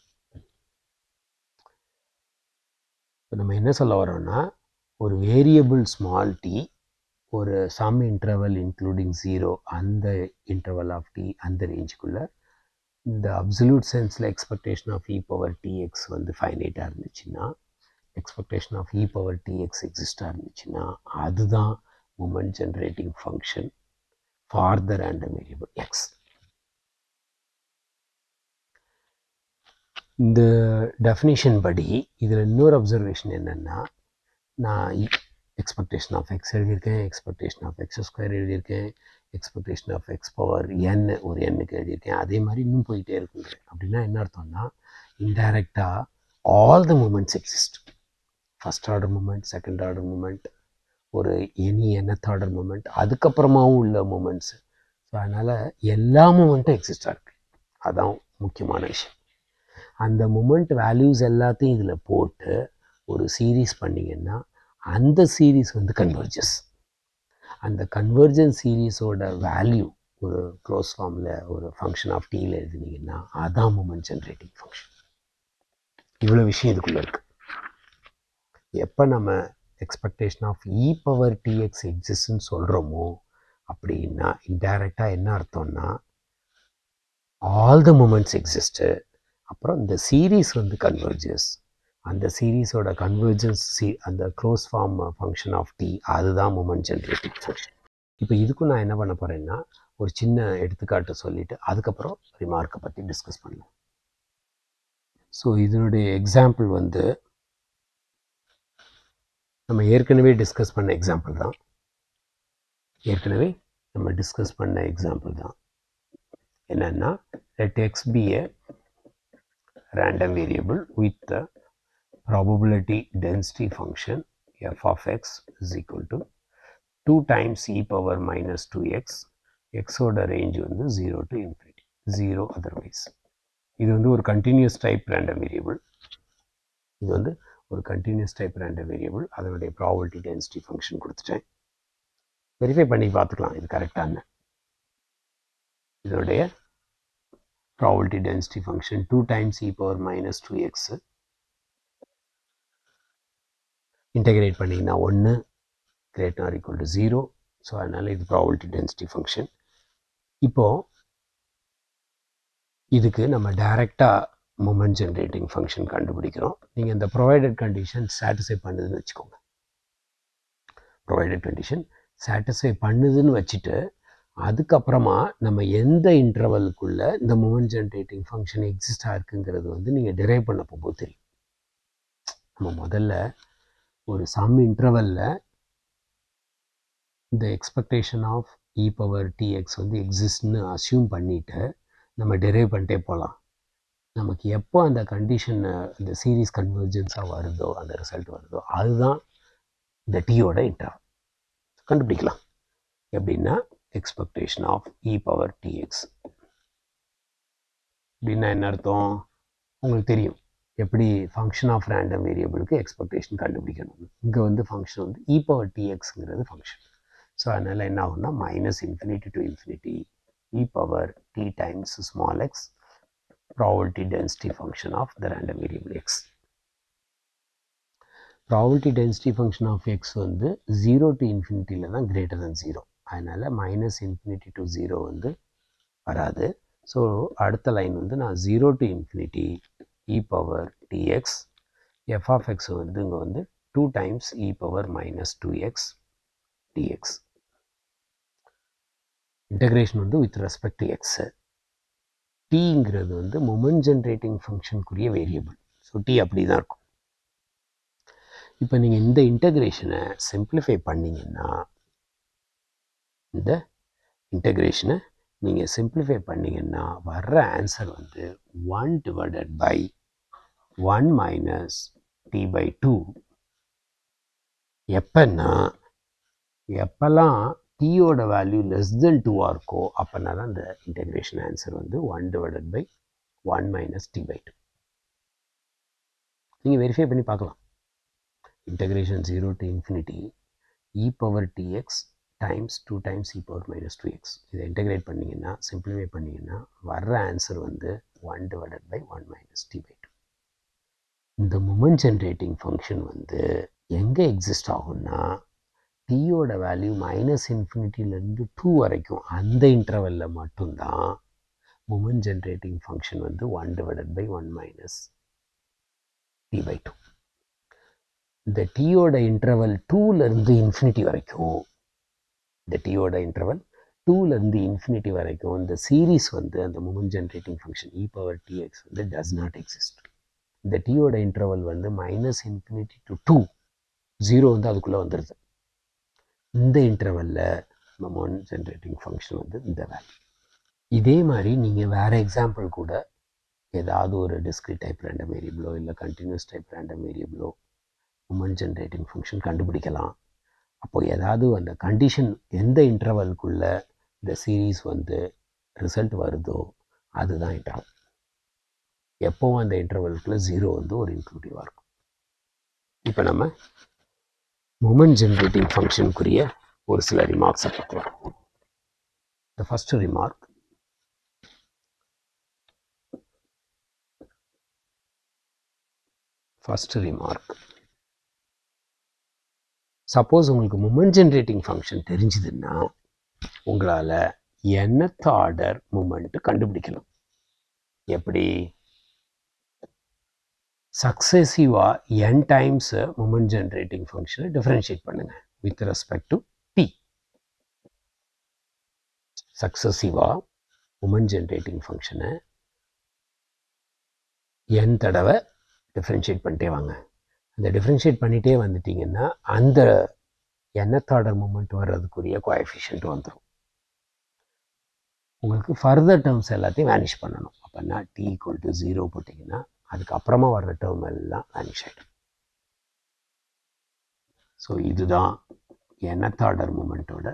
இப்போ நம்ம என்ன சொல்ல வரோம்னா ஒரு வேரியபிள் ஸ்மால் டி ஒரு சம் இன்டர்வல் இன்க்ளூடிங் ஜீரோ அந்த இன்டர்வல் ஆஃப் டி அந்த ரேஞ்சுக்குள்ளே இந்த அப்சல்யூட் சென்ஸில் expectation of e power tx வந்து ஃபைனைட்டாக இருந்துச்சுன்னா expectation of e power tx எக்ஸிஸ்டாக இருந்துச்சுன்னா அதுதான் moment generating function for the random variable x இந்த டெஃபினிஷன் படி இதில் இன்னொரு அப்சர்வேஷன் என்னென்னா நான் எக்ஸ்பெக்டேஷன் ஆஃப் எக்ஸ் எழுதியிருக்கேன் எக்ஸ்பெக்டேஷன் ஆஃப் எக்ஸ் ஸ்கொயர் எழுதியிருக்கேன் expectation of x power n ஒரு எண்ணுக்கு எழுதியிருக்கேன் அதே மாதிரி இன்னும் போயிட்டே இருக்குங்க அப்படின்னா என்ன அர்த்தம்னா இன்டைரக்டாக all the moments exist first order moment second order moment ஒரு எனி என்னத் ஆர்டர் மூமெண்ட் அதுக்கப்புறமாவும் உள்ள மூமெண்ட்ஸ் ஸோ அதனால் எல்லா மூமெண்ட்டும் எக்ஸிஸ்டாக இருக்குது அதான் முக்கியமான விஷயம் அந்த மூமெண்ட் வேல்யூஸ் எல்லாத்தையும் இதில் போட்டு ஒரு சீரீஸ் பண்ணிங்கன்னா அந்த சீரீஸ் வந்து கன்வர்ஜஸ் அந்த கன்வர்ஜன் சீரீஸோட வேல்யூ ஒரு க்ளோஸ் ஃபார்மில் ஒரு ஃபங்க்ஷன் ஆஃப் டீயில் எழுதினீங்கன்னா அதான் மூமெண்ட் ஜென்ரேட்டிங் ஃபங்க்ஷன் இவ்வளோ விஷயம் இதுக்குள்ளே இருக்குது எப்போ நம்ம expectation of e power tx எக்ஸிஸ்ட்னு சொல்கிறோமோ அப்படின்னா இன்டைரக்டாக என்ன அர்த்தம்னா ஆல் த மூமெண்ட்ஸ் எக்ஸிஸ்ட்டு அப்புறம் இந்த சீரீஸ் வந்து கன்வர்ஜஸ் அந்த சீரீஸோட கன்வர்ஜன்ஸ் சி அந்த close form function of t அதுதான் மூமெண்ட் ஜென்ரேட்டிங் ஃபங்க்ஷன் இப்போ இதுக்கும் நான் என்ன பண்ண போகிறேன்னா ஒரு சின்ன எடுத்துக்காட்டு சொல்லிவிட்டு அதுக்கப்புறம் ரிமார்க்கை பற்றி டிஸ்கஸ் பண்ணலாம் ஸோ இதனுடைய எக்ஸாம்பிள் வந்து நம்ம ஏற்கனவே டிஸ்கஸ் பண்ண எக்ஸாம்பிள் தான் ஏற்கனவே நம்ம டிஸ்கஸ் பண்ண எக்ஸாம்பிள் தான் என்னென்னா let x be a random variable with the probability density function f of x is equal to 2 times e power minus 2x x ஓட ரேஞ்ச் வந்து 0 to infinity 0 otherwise இது வந்து ஒரு கண்டினியூஸ் டைப் ரேண்டம் வேரியபிள் இது வந்து ஒரு continuous type random variable அதனுடைய probability density function கொடுத்துட்டேன் வெரிஃபை பண்ணி பார்த்துக்கலாம் இது கரெக்டான இதனுடைய probability density function 2 times e power minus 2x integrate பண்ணிங்கன்னா ஒன்று great or equal to zero so அதனால் இது ப்ராபபிலிட்டி டென்சிட்டி ஃபங்க்ஷன் இப்போது இதுக்கு நம்ம டைரெக்டாக மூமெண்ட் ஜென்ரேட்டிங் ஃபங்க்ஷன் கண்டுபிடிக்கிறோம் நீங்கள் இந்த ப்ரொவைடட் கண்டிஷன் சாட்டிஸ்ஃபை பண்ணுதுன்னு வச்சுக்கோங்க ப்ரொவைடட் கண்டிஷன் சாட்டிஸ்ஃபை பண்ணுதுன்னு வச்சுட்டு அதுக்கப்புறமா நம்ம எந்த இன்டர்வலுக்குள்ளே இந்த மூமெண்ட் ஜென்ரேட்டிங் ஃபங்க்ஷன் எக்ஸிஸ்ட் ஆயிருக்குங்கிறது வந்து நீங்கள் டிரைவ் பண்ண போகும்போது தெரியும் நம்ம முதல்ல ஒரு சம் இன்டர்வலில் இந்த expectation of e power tx வந்து எக்ஸிஸ்ட்னு அசியூம் பண்ணிவிட்டு நம்ம டிரைவ் பண்ணிட்டே போகலாம் நமக்கு எப்போ அந்த கண்டிஷன் இந்த சீரீஸ் கன்வர்ஜென்ஸாக வருதோ அந்த ரிசல்ட் வருதோ அதுதான் இந்த டீயோட இன்டர்வல் கண்டுபிடிக்கலாம் எப்படின்னா expectation of e power tx அப்படின்னா என்ன அர்த்தம் உங்களுக்கு தெரியும் எப்படி ஃபங்க்ஷன் ஆஃப் ரேண்டம் வேரியபிளுக்கு எக்ஸ்பெக்டேஷன் கண்டுபிடிக்கணும் இங்கே வந்து ஃபங்க்ஷன் வந்து இ பவர் டிஎக்ஸுங்கிறது ஃபங்க்ஷன் ஸோ அதனால் என்ன ஆகும்னா minus infinity to infinity e power t times small x probability density function of the random variable x probability density function of x வந்து ஜீரோ டு இன்ஃபினிட்டியில் தான் கிரேட்டர் தென் ஜீரோ அதனால் minus infinity to zero வந்து வராது so அடுத்த line வந்து நான் zero to infinity e power tx f of x வந்து இங்கே வந்து two times e power minus two x dx integration வந்து வித் ரெஸ்பெக்ட் டு எக்ஸு டீங்கிறது வந்து மொமெண்ட் ஜென்ரேட்டிங் ஃபங்க்ஷனுக்குரிய வேரியபிள் ஸோ டி அப்படி தான் இருக்கும் இப்போ நீங்கள் இந்த இன்டகிரேஷனை சிம்பிளிஃபை பண்ணிங்கன்னா இந்த இன்டகிரேஷனை நீங்கள் சிம்பிளிஃபை பண்ணிங்கன்னா வர்ற ஆன்சர் வந்து one divided by one minus t by two எப்பன்னா எப்போல்லாம் டீயோட வேல்யூ லெஸ் தென் டூவாக இருக்கோ அப்போனா தான் இந்த இன்டெகிரேஷன் ஆன்சர் வந்து one divided by one minus t by two நீங்கள் வெரிஃபை பண்ணி பார்க்கலாம் integration zero to infinity e power tx times two times e power minus two x இதை இன்டெகிரேட் பண்ணிங்கன்னா சிம்பிளிஃபை பண்ணிங்கன்னா வர்ற ஆன்சர் வந்து one divided by one minus t by two இந்த moment generating function வந்து எங்கே எக்ஸிஸ்ட் ஆகும்னா டீயோட வேல்யூ மைனஸ் இன்ஃபினிட்டிலேருந்து டூ வரைக்கும் அந்த இன்டர்வலில் மட்டும்தான் மூமெண்ட் ஜென்ரேட்டிங் ஃபங்க்ஷன் வந்து one divided by one minus t by two இந்த டீயோட இன்டர்வல் டூலேருந்து இன்ஃபினிட்டி வரைக்கும் இந்த டீயோட இன்டர்வல் டூலேருந்து இன்ஃபினிட்டி வரைக்கும் இந்த சீரீஸ் வந்து அந்த moment generating function e power tx வந்து டஸ் நாட் எக்ஸிஸ்ட் இந்த டீயோட இன்டர்வல் வந்து minus infinity to two zero வந்து அதுக்குள்ளே வந்துடுது இந்த இன்டர்வலில் மொமெண்ட் ஜென்ரேட்டிங் ஃபங்க்ஷன் வந்து இந்த வேல்யூ இதே மாதிரி நீங்கள் வேறு எக்ஸாம்பிள் கூட ஏதாவது ஒரு டிஸ்கிரிட் டைப் ரேண்டம் வேரியபிளோ இல்லை கண்டினியூஸ் டைப் ரேண்டம் வேரியபிளோ மூமெண்ட் ஜென்ரேட்டிங் ஃபங்க்ஷன் கண்டுபிடிக்கலாம் அப்போ ஏதாவது அந்த கண்டிஷன் எந்த இன்டர்வலுக்குள்ளே இந்த சீரீஸ் வந்து ரிசல்ட் வருதோ அதுதான் இன்டர்வல் எப்போவும் அந்த இன்டர்வலுக்குள்ளே ஜீரோ வந்து ஒரு இன்க்ளூட்டிவாக இருக்கும் இப்போ நம்ம மூமெண்ட் ஜென்ரேட்டிங் ஃபங்க்ஷனுக்குரிய ஒரு சில ரிமார்க்ஸை பார்க்கலாம் the first remark first remark suppose உங்களுக்கு மூமெண்ட் ஜென்ரேட்டிங் ஃபங்க்ஷன் தெரிஞ்சுதுன்னா உங்களால் என்னத்த ஆர்டர் மூமெண்ட் கண்டுபிடிக்கலாம் எப்படி சக்ஸசிவாக என் டைம்ஸ் மூமெண்ட் ஜென்ரேட்டிங் ஃபங்க்ஷனை டிஃப்ரென்ஷியேட் பண்ணுங்கள் வித் ரெஸ்பெக்ட் டு டி சக்ஸசிவாக மூமெண்ட் ஜென்ரேட்டிங் ஃபங்க்ஷனை என் தடவை டிஃப்ரென்ஷியேட் பண்ணிட்டே வாங்க அந்த டிஃப்ரென்ஷியேட் பண்ணிகிட்டே வந்துட்டிங்கன்னா அந்த எண்ணத் ஆர்டர் மூமெண்ட் வர்றதுக்குரிய கோஎஃபிஷியன்ட் வந்துடும் உங்களுக்கு ஃபர்தர் டேர்ம்ஸ் எல்லாத்தையும் வேனிஷ் பண்ணணும் அப்போனா டி ஈக்குவல் டு ஜீரோ போட்டிங்கன்னா அதுக்கப்புறமா வர்ற டேர்ம் எல்லாம் வேனிஷ் ஆகிடும் ஸோ இதுதான் எண்ணத் ஆர்டர் மூமெண்ட்டோட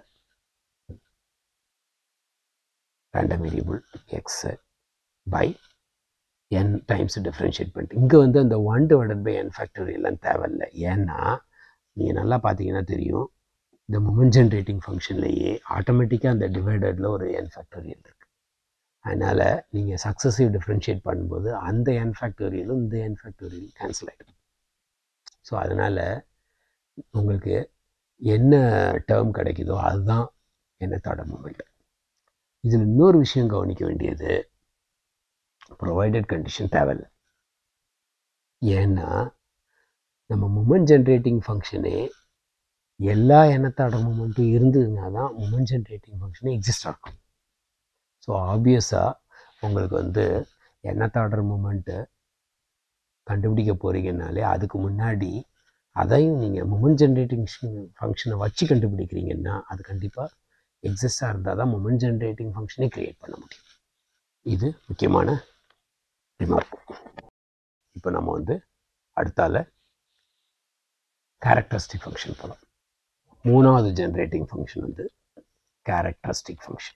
random variable x by n times differentiate பண்ணிட்டு இங்கே வந்து அந்த ஒன் டிவைடட் பை என் ஃபேக்டரியெல்லாம் தேவையில்லை ஏன்னா நீங்கள் நல்லா பார்த்தீங்கன்னா தெரியும் இந்த மூமெண்ட் ஜென்ரேட்டிங் ஃபங்க்ஷன்லேயே ஆட்டோமேட்டிக்காக அந்த டிவைடடில் ஒரு என் ஃபேக்டரியல் இருக்குது அதனால் நீங்கள் சக்ஸஸிவ் டிஃப்ரென்ஷியேட் பண்ணும்போது அந்த என் ஃபேக்டோரியலும் இந்த என் ஃபேக்டோரியல் கேன்சல் ஆகிடும் ஸோ அதனால் உங்களுக்கு என்ன டேர்ம் கிடைக்குதோ அதுதான் என்னத்தோட மூமெண்ட் இதில் இன்னொரு விஷயம் கவனிக்க வேண்டியது ப்ரொவைடட் கண்டிஷன் தேவையில்லை ஏன்னா நம்ம மூமெண்ட் ஜென்ரேட்டிங் ஃபங்க்ஷனே எல்லா எண்ணத்தோட மூமெண்ட்டும் இருந்ததுன்னா தான் மூமெண்ட் ஜென்ரேட்டிங் ஃபங்க்ஷனே எக்ஸிஸ்ட் ஆகும் ஸோ ஆப்வியஸாக உங்களுக்கு வந்து எண்ணத் ஆர்டர் மூமெண்ட்டு கண்டுபிடிக்க போகிறீங்கனாலே அதுக்கு முன்னாடி அதையும் நீங்கள் மூமெண்ட் ஜென்ரேட்டிங் ஃபங்க்ஷனை வச்சு கண்டுபிடிக்கிறீங்கன்னா அது கண்டிப்பாக எக்ஸிஸ்டாக இருந்தால் தான் மூமெண்ட் ஜென்ரேட்டிங் ஃபங்க்ஷனே க்ரியேட் பண்ண முடியும் இது முக்கியமான ரிமார்க் இப்போ நம்ம வந்து அடுத்தால கேரக்டரிஸ்டிக் ஃபங்க்ஷன் போகலாம் மூணாவது ஜென்ரேட்டிங் ஃபங்க்ஷன் வந்து கேரக்டரிஸ்டிக் ஃபங்க்ஷன்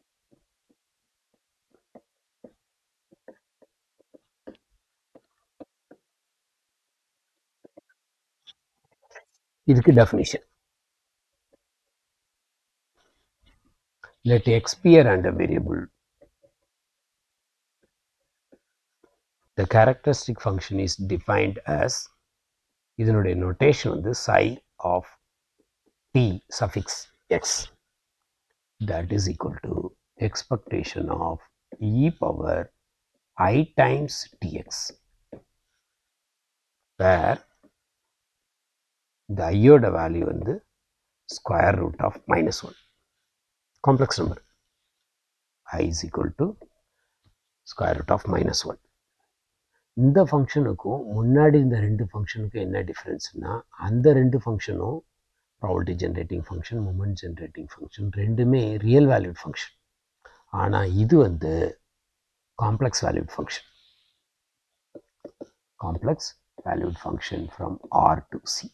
இதுக்கு definition let x be a random variable the characteristic function is defined as இதனுடைய notation வந்து psi of t suffix x that is equal to expectation of e power i times tx where the i யோட value வந்து square root of minus one complex number i is equal to square root of minus one இந்த ஃபங்க்ஷனுக்கும் முன்னாடி இந்த ரெண்டு ஃபங்க்ஷனுக்கும் என்ன டிஃப்ரென்ஸ்னா அந்த ரெண்டு ஃபங்க்ஷனும் property generating function moment generating function ரெண்டுமே ரியல் வேல்யூட் ஃபங்க்ஷன் ஆனால் இது வந்து complex valued function complex valued function from r to c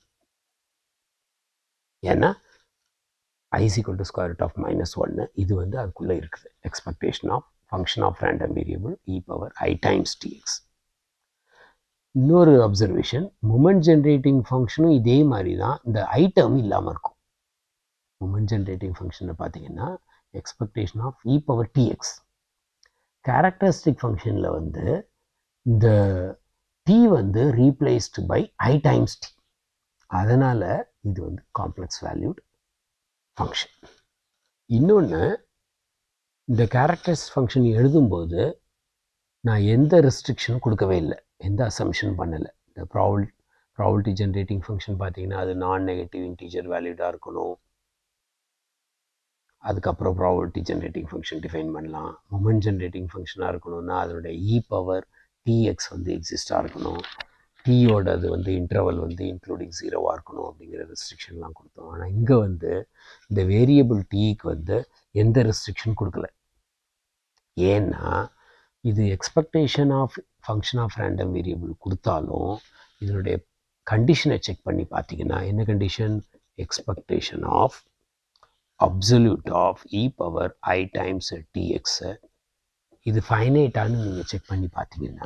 ஏன்னா i is equal to square root of minus ஒன்று இது வந்து அதுக்குள்ளே இருக்குது expectation of function of random variable e power i times tx இன்னொரு அப்சர்வேஷன் மூமெண்ட் ஜென்ரேட்டிங் ஃபங்க்ஷனும் இதே மாதிரி தான் இந்த ஐட்டம் இல்லாமல் இருக்கும் மூமெண்ட் ஜென்ரேட்டிங் ஃபங்க்ஷனை பார்த்தீங்கன்னா expectation of e power tx characteristic ஃபங்க்ஷனில் வந்து இந்த டி வந்து replaced by i times t அதனால் இது வந்து காம்ப்ளெக்ஸ் வேல்யூட் ஃபங்க்ஷன் இன்னொன்று இந்த கேரக்டர்ஸ் ஃபங்க்ஷன் எழுதும்போது நான் எந்த ரெஸ்ட்ரிக்ஷனும் கொடுக்கவே இல்லை எந்த அசம்ஷன் பண்ணலை இந்த ப்ராபல் ப்ராபபிலிட்டி ஜென்ரேட்டிங் ஃபங்க்ஷன் பார்த்தீங்கன்னா அது நான் நெகட்டிவ் இன்டீஜர் வேல்யூடாக இருக்கணும் அதுக்கப்புறம் ப்ராபபிலிட்டி ஜென்ரேட்டிங் ஃபங்க்ஷன் டிஃபைன் பண்ணலாம் மொமெண்ட் ஜென்ரேட்டிங் ஃபங்க்ஷனாக இருக்கணும்னா அதனுடைய இ பவர் டிஎக்ஸ் வந்து எக்ஸிஸ்டாக இருக்கணும் டீயோட அது வந்து இன்டர்வல் வந்து இன்க்ளூடிங் ஜீரோவாக இருக்கணும் அப்படிங்கிற ரெஸ்ட்ரிக்ஷன்லாம் கொடுத்தோம் ஆனால் இங்கே வந்து இந்த வேரியபிள் டீக்கு வந்து எந்த ரெஸ்ட்ரிக்ஷன் கொடுக்கல ஏன்னா இது expectation of function of random variable கொடுத்தாலும் இதனுடைய கண்டிஷனை செக் பண்ணி பார்த்தீங்கன்னா என்ன condition expectation of absolute of e power i times tx இது ஃபைனைட்டான்னு நீங்கள் செக் பண்ணி பார்த்தீங்கன்னா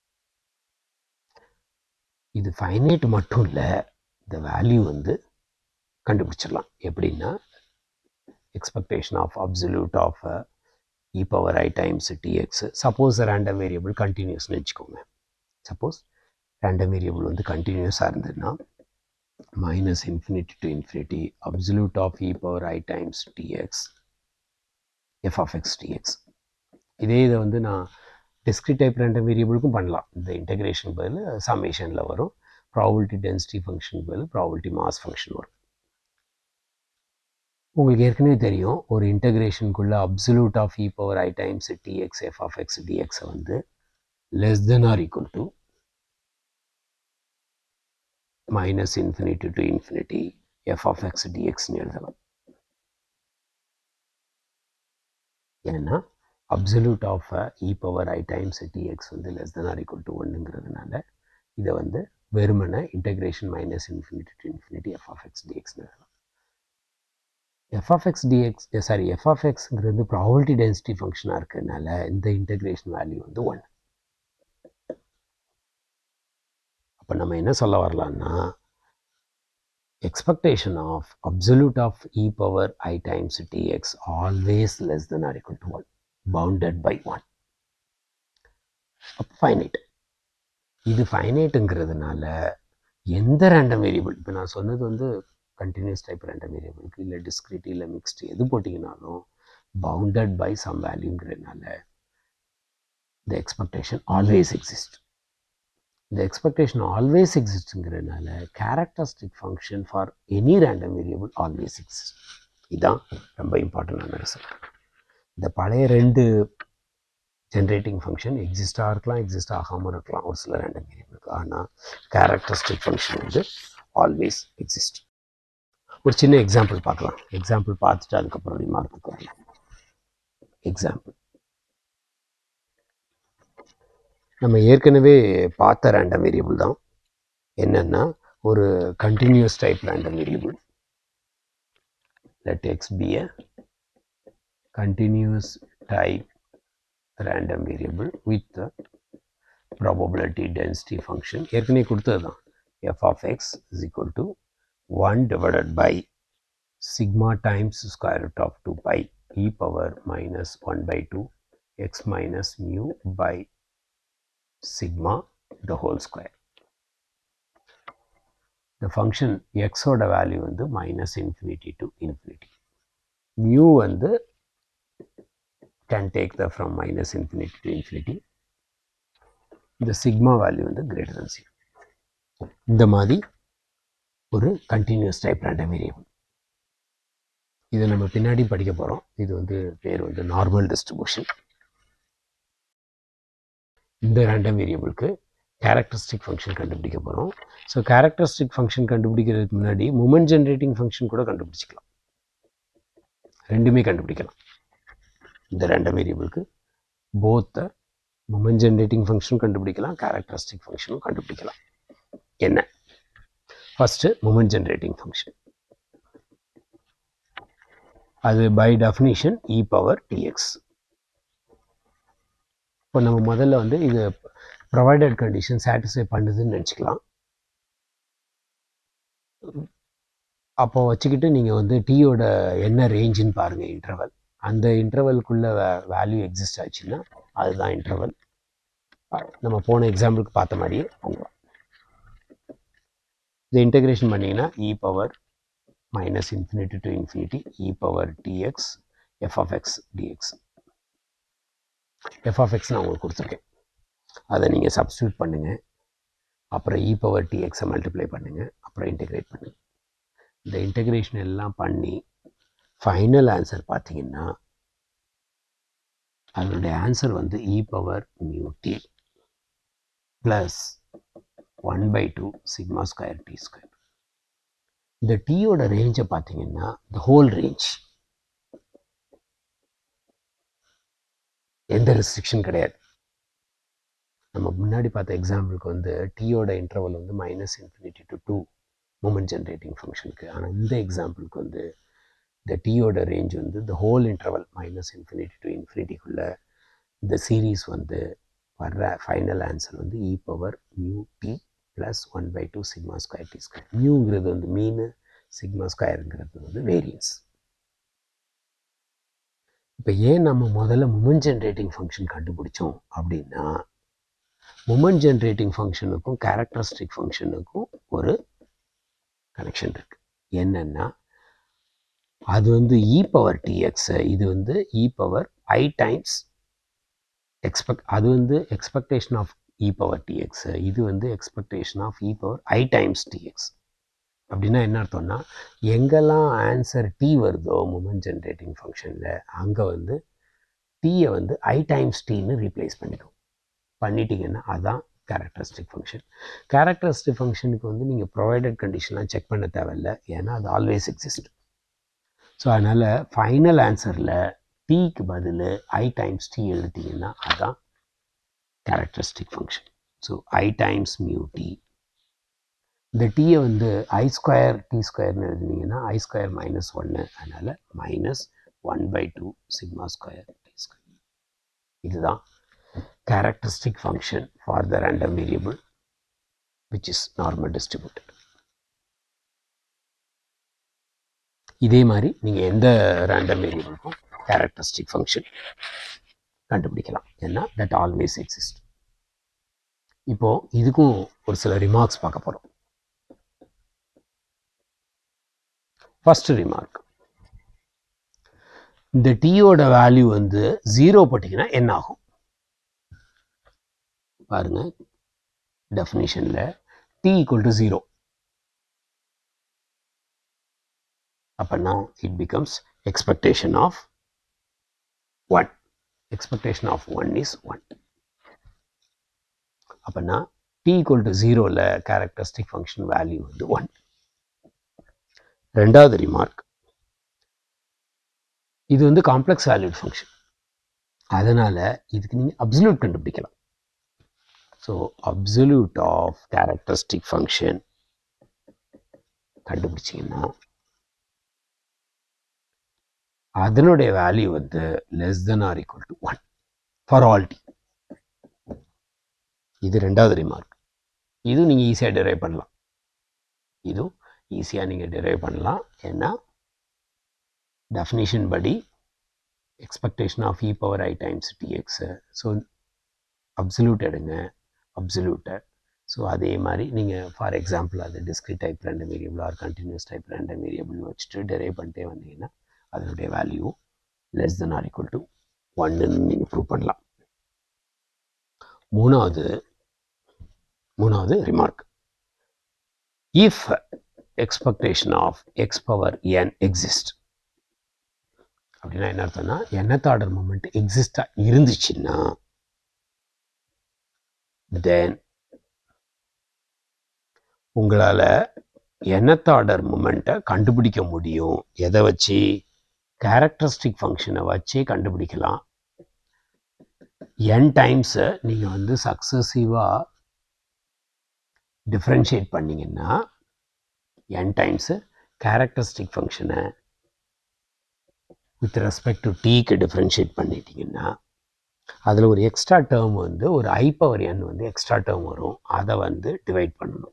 இது ஃபைனைட் மட்டும் இல்லை இந்த வேல்யூ வந்து கண்டுபிடிச்சிடலாம் எப்படின்னா expectation of absolute of e power i times tx suppose random variable கண்டினியூஸ்னு வச்சுக்கோங்க சப்போஸ் ரேண்டம் வேரியபிள் வந்து கண்டினியூஸாக இருந்ததுன்னா minus infinity to infinity absolute of e power i times tx f of x dx இதே இதை வந்து நான் டிஸ்கிரிட் டைப் ரேண்டம் வேரியபிளுக்கும் பண்ணலாம் இந்த இன்டகிரேஷன் பதில் சம்மேஷனில் வரும் ப்ராபிலிட்டி டென்சிட்டி ஃபங்க்ஷன் பதில் ப்ராபிலிட்டி மாஸ் ஃபங்க்ஷன் வரும் உங்களுக்கு ஏற்கனவே தெரியும் ஒரு இன்டகிரேஷனுக்குள்ளே absolute of e power i times tx f of x டிஎக்ஸை வந்து less than or equal to minus infinity to infinity f of x டிஎக்ஸ்னு எழுதலாம் ஏன்னா absolute of e power i times tx வந்து less than or equal to ஒன்றுங்கிறதுனால இதை வந்து வெறுமனை integration minus infinity to infinity f of x டிஎக்ஸ்னு எழுதலாம் f of x dx sorry f of எக்ஸுங்கிறது ப்ராபிலிட்டி டென்சிட்டி ஃபங்க்ஷனாக இருக்கிறதுனால இந்த இன்டகிரேஷன் வேல்யூ வந்து ஒன் அப்போ நம்ம என்ன சொல்ல வரலான்னா expectation of absolute of e power i times tx always less than or equal to 1 bounded by 1 அப்போ ஃபைனைட் இது ஃபைனைட்டுங்கிறதுனால எந்த ரேண்டம் வேரியபிள் இப்போ நான் சொன்னது வந்து கண்டினியூஸ் டைப் ரேண்டம் வேரியபிளுக்கு இல்லை டிஸ்கிரிட் இல்லை மிக்ஸ்டு எது போட்டிங்கனாலும் பவுண்டட் பை சம் வேல்யூங்கிறதுனால the expectation always exists. The expectation always existங்கிறதுனால characteristic function for any random variable always exists. இதான் ரொம்ப இம்பார்ட்டண்டான ரிசல்ட் இந்த பழைய ரெண்டு ஜென்ரேட்டிங் ஃபங்க்ஷன் எக்ஸிஸ்டாக இருக்கலாம் எக்ஸிஸ்ட் ஆகாமல் இருக்கலாம் ஒரு சில ரேண்டம் வேரியபிளுக்கு ஆனால் கேரக்டரிஸ்டிக் ஃபங்க்ஷன் வந்து ஆல்வேஸ் எக்ஸிஸ்ட் ஒரு சின்ன எக்ஸாம்பிள் பார்க்கலாம் எக்ஸாம்பிள் பார்த்துட்டு அதுக்கப்புறம் ரிமார்க்கு வரலாம் எக்ஸாம்பிள் நம்ம ஏற்கனவே பார்த்த ரேண்டம் வேரியபிள் தான் என்னென்னா ஒரு continuous type random variable let x be a continuous type random variable with the probability density function ஏற்கனவே கொடுத்தது தான் f of x is equal to 1 divided by sigma times square root of 2 pi e power minus 1 by 2 x minus mu by sigma the whole square the function x ஓட value வந்து minus infinity to infinity mu வந்து can take the from minus infinity to infinity இந்த sigma value வந்து greater than zero இந்த மாதிரி ஒரு continuous type random variable இதை நம்ம பின்னாடி படிக்க போகிறோம் இது வந்து பேர் வந்து நார்மல் டிஸ்ட்ரிபியூஷன் இந்த ரேண்டம் வேரியபிளுக்கு கேரக்டரிஸ்டிக் ஃபங்க்ஷன் கண்டுபிடிக்க போகிறோம் ஸோ கேரக்டரிஸ்டிக் ஃபங்க்ஷன் கண்டுபிடிக்கிறதுக்கு முன்னாடி மூமெண்ட் ஜென்ரேட்டிங் ஃபங்க்ஷன் கூட கண்டுபிடிச்சிக்கலாம் ரெண்டுமே கண்டுபிடிக்கலாம் இந்த ரெண்டு வேரியபிளுக்கு போத்த மூமெண்ட் ஜென்ரேட்டிங் ஃபங்க்ஷன் கண்டுபிடிக்கலாம் கேரக்டரிஸ்டிக் ஃபங்க்ஷனும் கண்டுபிடிக்கலாம் என்ன ஃபஸ்ட்டு மூமெண்ட் ஜென்ரேட்டிங் ஃபங்க்ஷன் அது by definition e power tx இப்போ நம்ம முதல்ல வந்து இது ப்ரொவைடட் கண்டிஷன் சாட்டிஸ்ஃபை பண்ணுதுன்னு நினச்சிக்கலாம் அப்போ வச்சுக்கிட்டு நீங்கள் வந்து டீயோட என்ன ரேஞ்சுன்னு பாருங்கள் இன்டர்வல் அந்த இன்டர்வல்குள்ளே வே வேல்யூ எக்ஸிஸ்ட் ஆச்சுன்னா அதுதான் இன்டர்வல் நம்ம போன எக்ஸாம்பிளுக்கு பார்த்த மாதிரியே போங்கலாம் இதை இன்டகிரேஷன் பண்ணிங்கன்னா e power minus infinity to infinity e power tx f of x dx f of x நான் உங்களுக்கு கொடுத்துருக்கேன் அதை நீங்கள் சப்ஸ்டியூட் பண்ணுங்கள் அப்புறம் இ பவர் டிஎக்ஸை மல்டிப்ளை பண்ணுங்கள் அப்புறம் இன்டெகிரேட் பண்ணுங்கள் இந்த இன்டெகிரேஷன் எல்லாம் பண்ணி ஃபைனல் ஆன்சர் பார்த்தீங்கன்னா அதனுடைய ஆன்சர் வந்து e power mu t plus one by two sigma square t square இந்த டீயோட ரேஞ்சை பார்த்தீங்கன்னா த ஹோல் ரேஞ்ச் எந்த ரெஸ்ட்ரிக்ஷன் கிடையாது நம்ம முன்னாடி பார்த்த எக்ஸாம்பிளுக்கு வந்து டீயோட இன்டர்வல் வந்து minus infinity to to moment generating ஃபங்க்ஷனுக்கு ஆனால் இந்த எக்ஸாம்பிளுக்கு வந்து இந்த டீயோட ரேஞ்ச் வந்து the whole interval minus infinity to இன்ஃபினிட்டிக்குள்ளே இந்த சீரீஸ் வந்து வர்ற ஃபைனல் ஆன்சர் வந்து e power mu t plus one by two sigma square t square மியூங்கிறது வந்து மீனு சிக்மா ஸ்கொயருங்கிறது வந்து வேரியன்ஸ் இப்போ ஏன் நம்ம முதல்ல மூமெண்ட் ஜென்ரேட்டிங் ஃபங்க்ஷன் கண்டுபிடிச்சோம் அப்படின்னா மூமெண்ட் ஜென்ரேட்டிங் ஃபங்க்ஷனுக்கும் கேரக்டரிஸ்டிக் ஃபங்க்ஷனுக்கும் ஒரு கனெக்ஷன் இருக்கு என்னன்னா அது வந்து இ பவர் டிஎக்ஸ் இது வந்து e power i times expect அது வந்து expectation of e power tx இது வந்து expectation of e power i times tx அப்படின்னா என்ன அர்த்தம்னா எங்கெல்லாம் ஆன்சர் டி வருதோ மூமெண்ட் ஜென்ரேட்டிங் ஃபங்க்ஷனில் அங்கே வந்து டீயை வந்து ஐ டைம்ஸ் டீன்னு ரீப்ளேஸ் பண்ணிடும் பண்ணிட்டீங்கன்னா அதான் கேரக்டரிஸ்டிக் ஃபங்க்ஷன் கேரக்டரிஸ்டிக் ஃபங்க்ஷனுக்கு வந்து நீங்கள் ப்ரொவைடட் கண்டிஷன்லாம் செக் பண்ண தேவையில்ல ஏன்னா அது ஆல்வேஸ் எக்ஸிஸ்ட் ஸோ அதனால் ஃபைனல் ஆன்சரில் டீக்கு பதில் ஐ டைம்ஸ் டி எழுதிட்டிங்கன்னா அதான் characteristic function so i times mu t இந்த டீயை வந்து ஐ ஸ்கொயர் டி ஸ்கொயர்னு எழுதினீங்கன்னா ஐ ஸ்கொயர் மைனஸ் ஒன்று அதனால் minus one by two sigma square t square இதுதான் characteristic function for the random variable which is normal distributed. இதே மாதிரி நீங்கள் எந்த ரேண்டம் வேரியபிளுக்கும் கேரக்டரிஸ்டிக் ஃபங்க்ஷன் கண்டுபிடிக்கலாம் ஏன்னா தட் ஆல்வேஸ் எக்ஸிஸ்ட் இப்போ இதுக்கும் ஒரு சில ரிமார்க்ஸ் பார்க்க போகிறோம் ஃபர்ஸ்ட் ரிமார்க் இந்த டீயோட வேல்யூ வந்து ஜீரோ போட்டிங்கன்னா என்ன ஆகும் பாருங்க டெஃபினிஷனில் டி ஈக்குவல் டு ஜீரோ அப்போனா it becomes expectation of one expectation of one is one அப்போனா டி ஈக்குவல் டு ஜீரோவில் கேரக்டரிஸ்டிக் ஃபங்க்ஷன் வேல்யூ வந்து ஒன் ரெண்டாவது ரிமார்க் இது வந்து காம்ப்ளெக்ஸ் வேல்யூட் ஃபங்க்ஷன் அதனால் இதுக்கு நீங்கள் அப்சல்யூட் கண்டுபிடிக்கலாம் so absolute of characteristic function கண்டுபிடிச்சிங்கன்னா அதனுடைய வேல்யூ வந்து less than or equal to one for all t இது ரெண்டாவது ரிமார்க் இதுவும் நீங்கள் ஈஸியாக டிரைவ் பண்ணலாம் இதுவும் ஈஸியாக நீங்கள் டிரைவ் பண்ணலாம் ஏன்னா டெஃபினிஷன் படி expectation of e power i times tx so absolute எடுங்க அப்சல்யூட்டை ஸோ அதே மாதிரி நீங்கள் ஃபார் எக்ஸாம்பிள் அது டிஸ்கிரிட் டைப் ரெண்டு வேரியபிள் ஆர் கண்டினியூஸ் டைப் ரெண்டு வேரியபிள் வச்சுட்டு டிரைவ் பண்ணிட்டே வந்தீங்கன்னா அதனுடைய value less than or equal to ஒன்னு நீங்கள் ப்ரூவ் பண்ணலாம் மூணாவது மூணாவது remark if expectation of x power n exist அப்படின்னா என்ன அர்த்தம்னா எண்ணத் ஆர்டர் மூமெண்ட் எக்ஸிஸ்டாக இருந்துச்சுன்னா தென் உங்களால் எண்ணத் ஆர்டர் மூமெண்ட்டை கண்டுபிடிக்க முடியும் எதை வச்சு கேரக்டரிஸ்டிக் ஃபங்க்ஷனை வச்சு கண்டுபிடிக்கலாம் என் டைம்ஸை நீங்கள் வந்து சக்ஸசிவாக டிஃப்ரென்ஷியேட் பண்ணிங்கன்னா என் டைம்ஸு கேரக்டரிஸ்டிக் ஃபங்க்ஷனை வித் ரெஸ்பெக்ட் டு டீக்கு டிஃப்ரென்ஷியேட் பண்ணிட்டீங்கன்னா அதில் ஒரு எக்ஸ்ட்ரா டேர்ம் வந்து ஒரு ஐ பவர் என் வந்து எக்ஸ்ட்ரா டேர்ம் வரும் அதை வந்து டிவைட் பண்ணணும்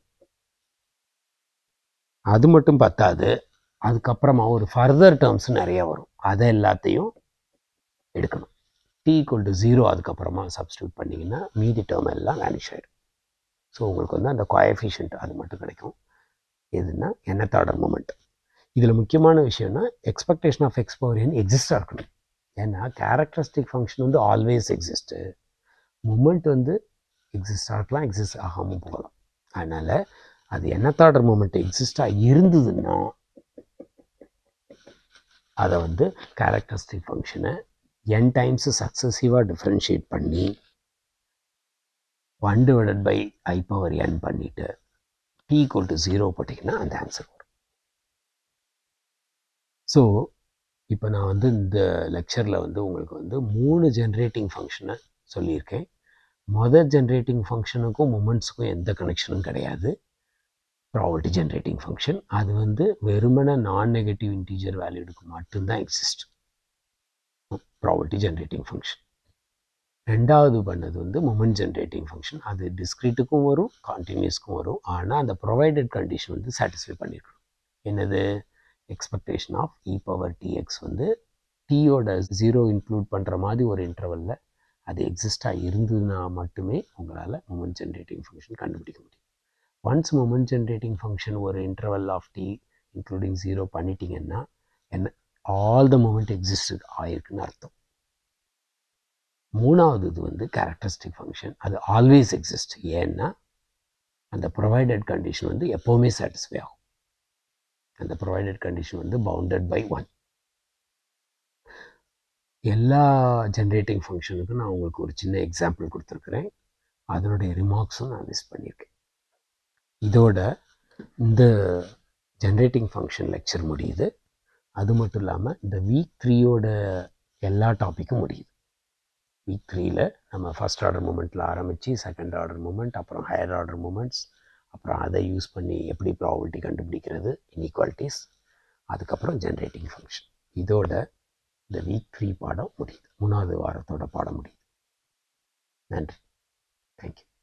அது மட்டும் பத்தாது அதுக்கப்புறமா ஒரு ஃபர்தர் டேர்ம்ஸ் நிறைய வரும் அதை எல்லாத்தையும் எடுக்கணும் டி ஈக்குவல் டு ஜீரோ அதுக்கப்புறமா சப்ஸ்டியூட் பண்ணிங்கன்னா மீதி டேர்ம் எல்லாம் வேனிஷ் ஆகிடும் ஸோ உங்களுக்கு வந்து அந்த கோஎஃபிஷியன்ட் அது மட்டும் கிடைக்கும் எதுனா எண்ணத் ஆர்டர் மூமெண்ட் இதில் முக்கியமான விஷயம்னா expectation of x power n எக்ஸிஸ்டாக இருக்கணும் ஏன்னா கேரக்டரிஸ்டிக் ஃபங்க்ஷன் வந்து ஆல்வேஸ் எக்ஸிஸ்ட்டு மூமெண்ட் வந்து எக்ஸிஸ்டாக இருக்கலாம் எக்ஸிஸ்ட் ஆகாமல் போகலாம் அதனால் அது எண்ணத் ஆர்டர் மூமெண்ட் எக்ஸிஸ்டாக இருந்ததுன்னா அதை வந்து கேரக்டரிஸ்டிக் ஃபங்க்ஷனை என் டைம்ஸு சக்ஸசிவாக டிஃப்ரென்ஷியேட் பண்ணி one divided by i power n பண்ணிவிட்டு டி ஈக்குவல் டு ஜீரோ போட்டிங்கன்னா அந்த ஆன்சர் வரும் ஸோ இப்போ நான் வந்து இந்த லெக்சரில் வந்து உங்களுக்கு வந்து மூணு ஜென்ரேட்டிங் ஃபங்க்ஷனை சொல்லியிருக்கேன் மொதல் ஜென்ரேட்டிங் ஃபங்க்ஷனுக்கும் மூமெண்ட்ஸுக்கும் எந்த கனெக்ஷனும் கிடையாது ப்ராபர்ட்டி ஜென்ரேட்டிங் ஃபங்க்ஷன் அது வந்து வெறுமன நான் நெகட்டிவ் இன்டீஜர் வேல்யூடுக்கு மட்டும்தான் எக்ஸிஸ்ட் ப்ராபர்ட்டி ஜென்ரேட்டிங் ஃபங்க்ஷன் ரெண்டாவது பண்ணது வந்து மொமெண்ட் ஜென்ரேட்டிங் ஃபங்க்ஷன் அது டிஸ்க்ரீட்டுக்கும் வரும் கான்டினியூஸ்க்கும் வரும் ஆனால் அந்த ப்ரொவைடட் கண்டிஷன் வந்து சாட்டிஸ்ஃபை பண்ணியிருக்கணும் என்னது expectation of e power tx வந்து டீயோட ஜீரோ இன்க்ளூட் பண்ணுற மாதிரி ஒரு இன்டர்வலில் அது எக்ஸிஸ்டாக இருந்ததுன்னா மட்டுமே உங்களால் மொமெண்ட் ஜென்ரேட்டிங் ஃபங்க்ஷன் கண்டுபிடிக்க முடியும் ஒன்ஸ் மொமெண்ட் ஜென்ரேட்டிங் ஃபங்க்ஷன் ஒரு interval of t including zero பண்ணிட்டீங்கன்னா என்ன ஆல் த மூமெண்ட் எக்ஸிஸ்ட் ஆயிருக்குன்னு அர்த்தம் மூணாவது இது வந்து கேரக்டரிஸ்டிக் ஃபங்க்ஷன் அது ஆல்வேஸ் எக்ஸிஸ்ட் ஏன்னா அந்த ப்ரொவைடட் கண்டிஷன் வந்து எப்போவுமே சாட்டிஸ்ஃபை ஆகும் அந்த ப்ரொவைடட் கண்டிஷன் வந்து பவுண்டட் பை ஒன் எல்லா ஜென்ரேட்டிங் ஃபங்க்ஷனுக்கும் நான் உங்களுக்கு ஒரு சின்ன எக்ஸாம்பிள் கொடுத்துருக்குறேன் அதனுடைய ரிமார்க்ஸும் நான் லிஸ்ட் பண்ணியிருக்கேன் இதோட இந்த ஜென்ரேட்டிங் ஃபங்க்ஷன் லெக்சர் முடியுது அது மட்டும் இல்லாமல் இந்த வீக் த்ரீயோட எல்லா டாப்பிக்கும் முடியுது வீக் த்ரீயில் நம்ம ஃபஸ்ட் ஆர்டர் மூமெண்ட்டில் ஆரம்பித்து செகண்ட் ஆர்டர் மூமெண்ட் அப்புறம் ஹையர் ஆர்டர் மூமெண்ட்ஸ் அப்புறம் அதை யூஸ் பண்ணி எப்படி ப்ராபர்ட்டி கண்டுபிடிக்கிறது இன்இக்வாலிட்டிஸ் அதுக்கப்புறம் ஜென்ரேட்டிங் ஃபங்க்ஷன் இதோட இந்த வீக் த்ரீ பாடம் முடியுது மூணாவது வாரத்தோட பாடம் முடியுது நன்றி தேங்க்யூ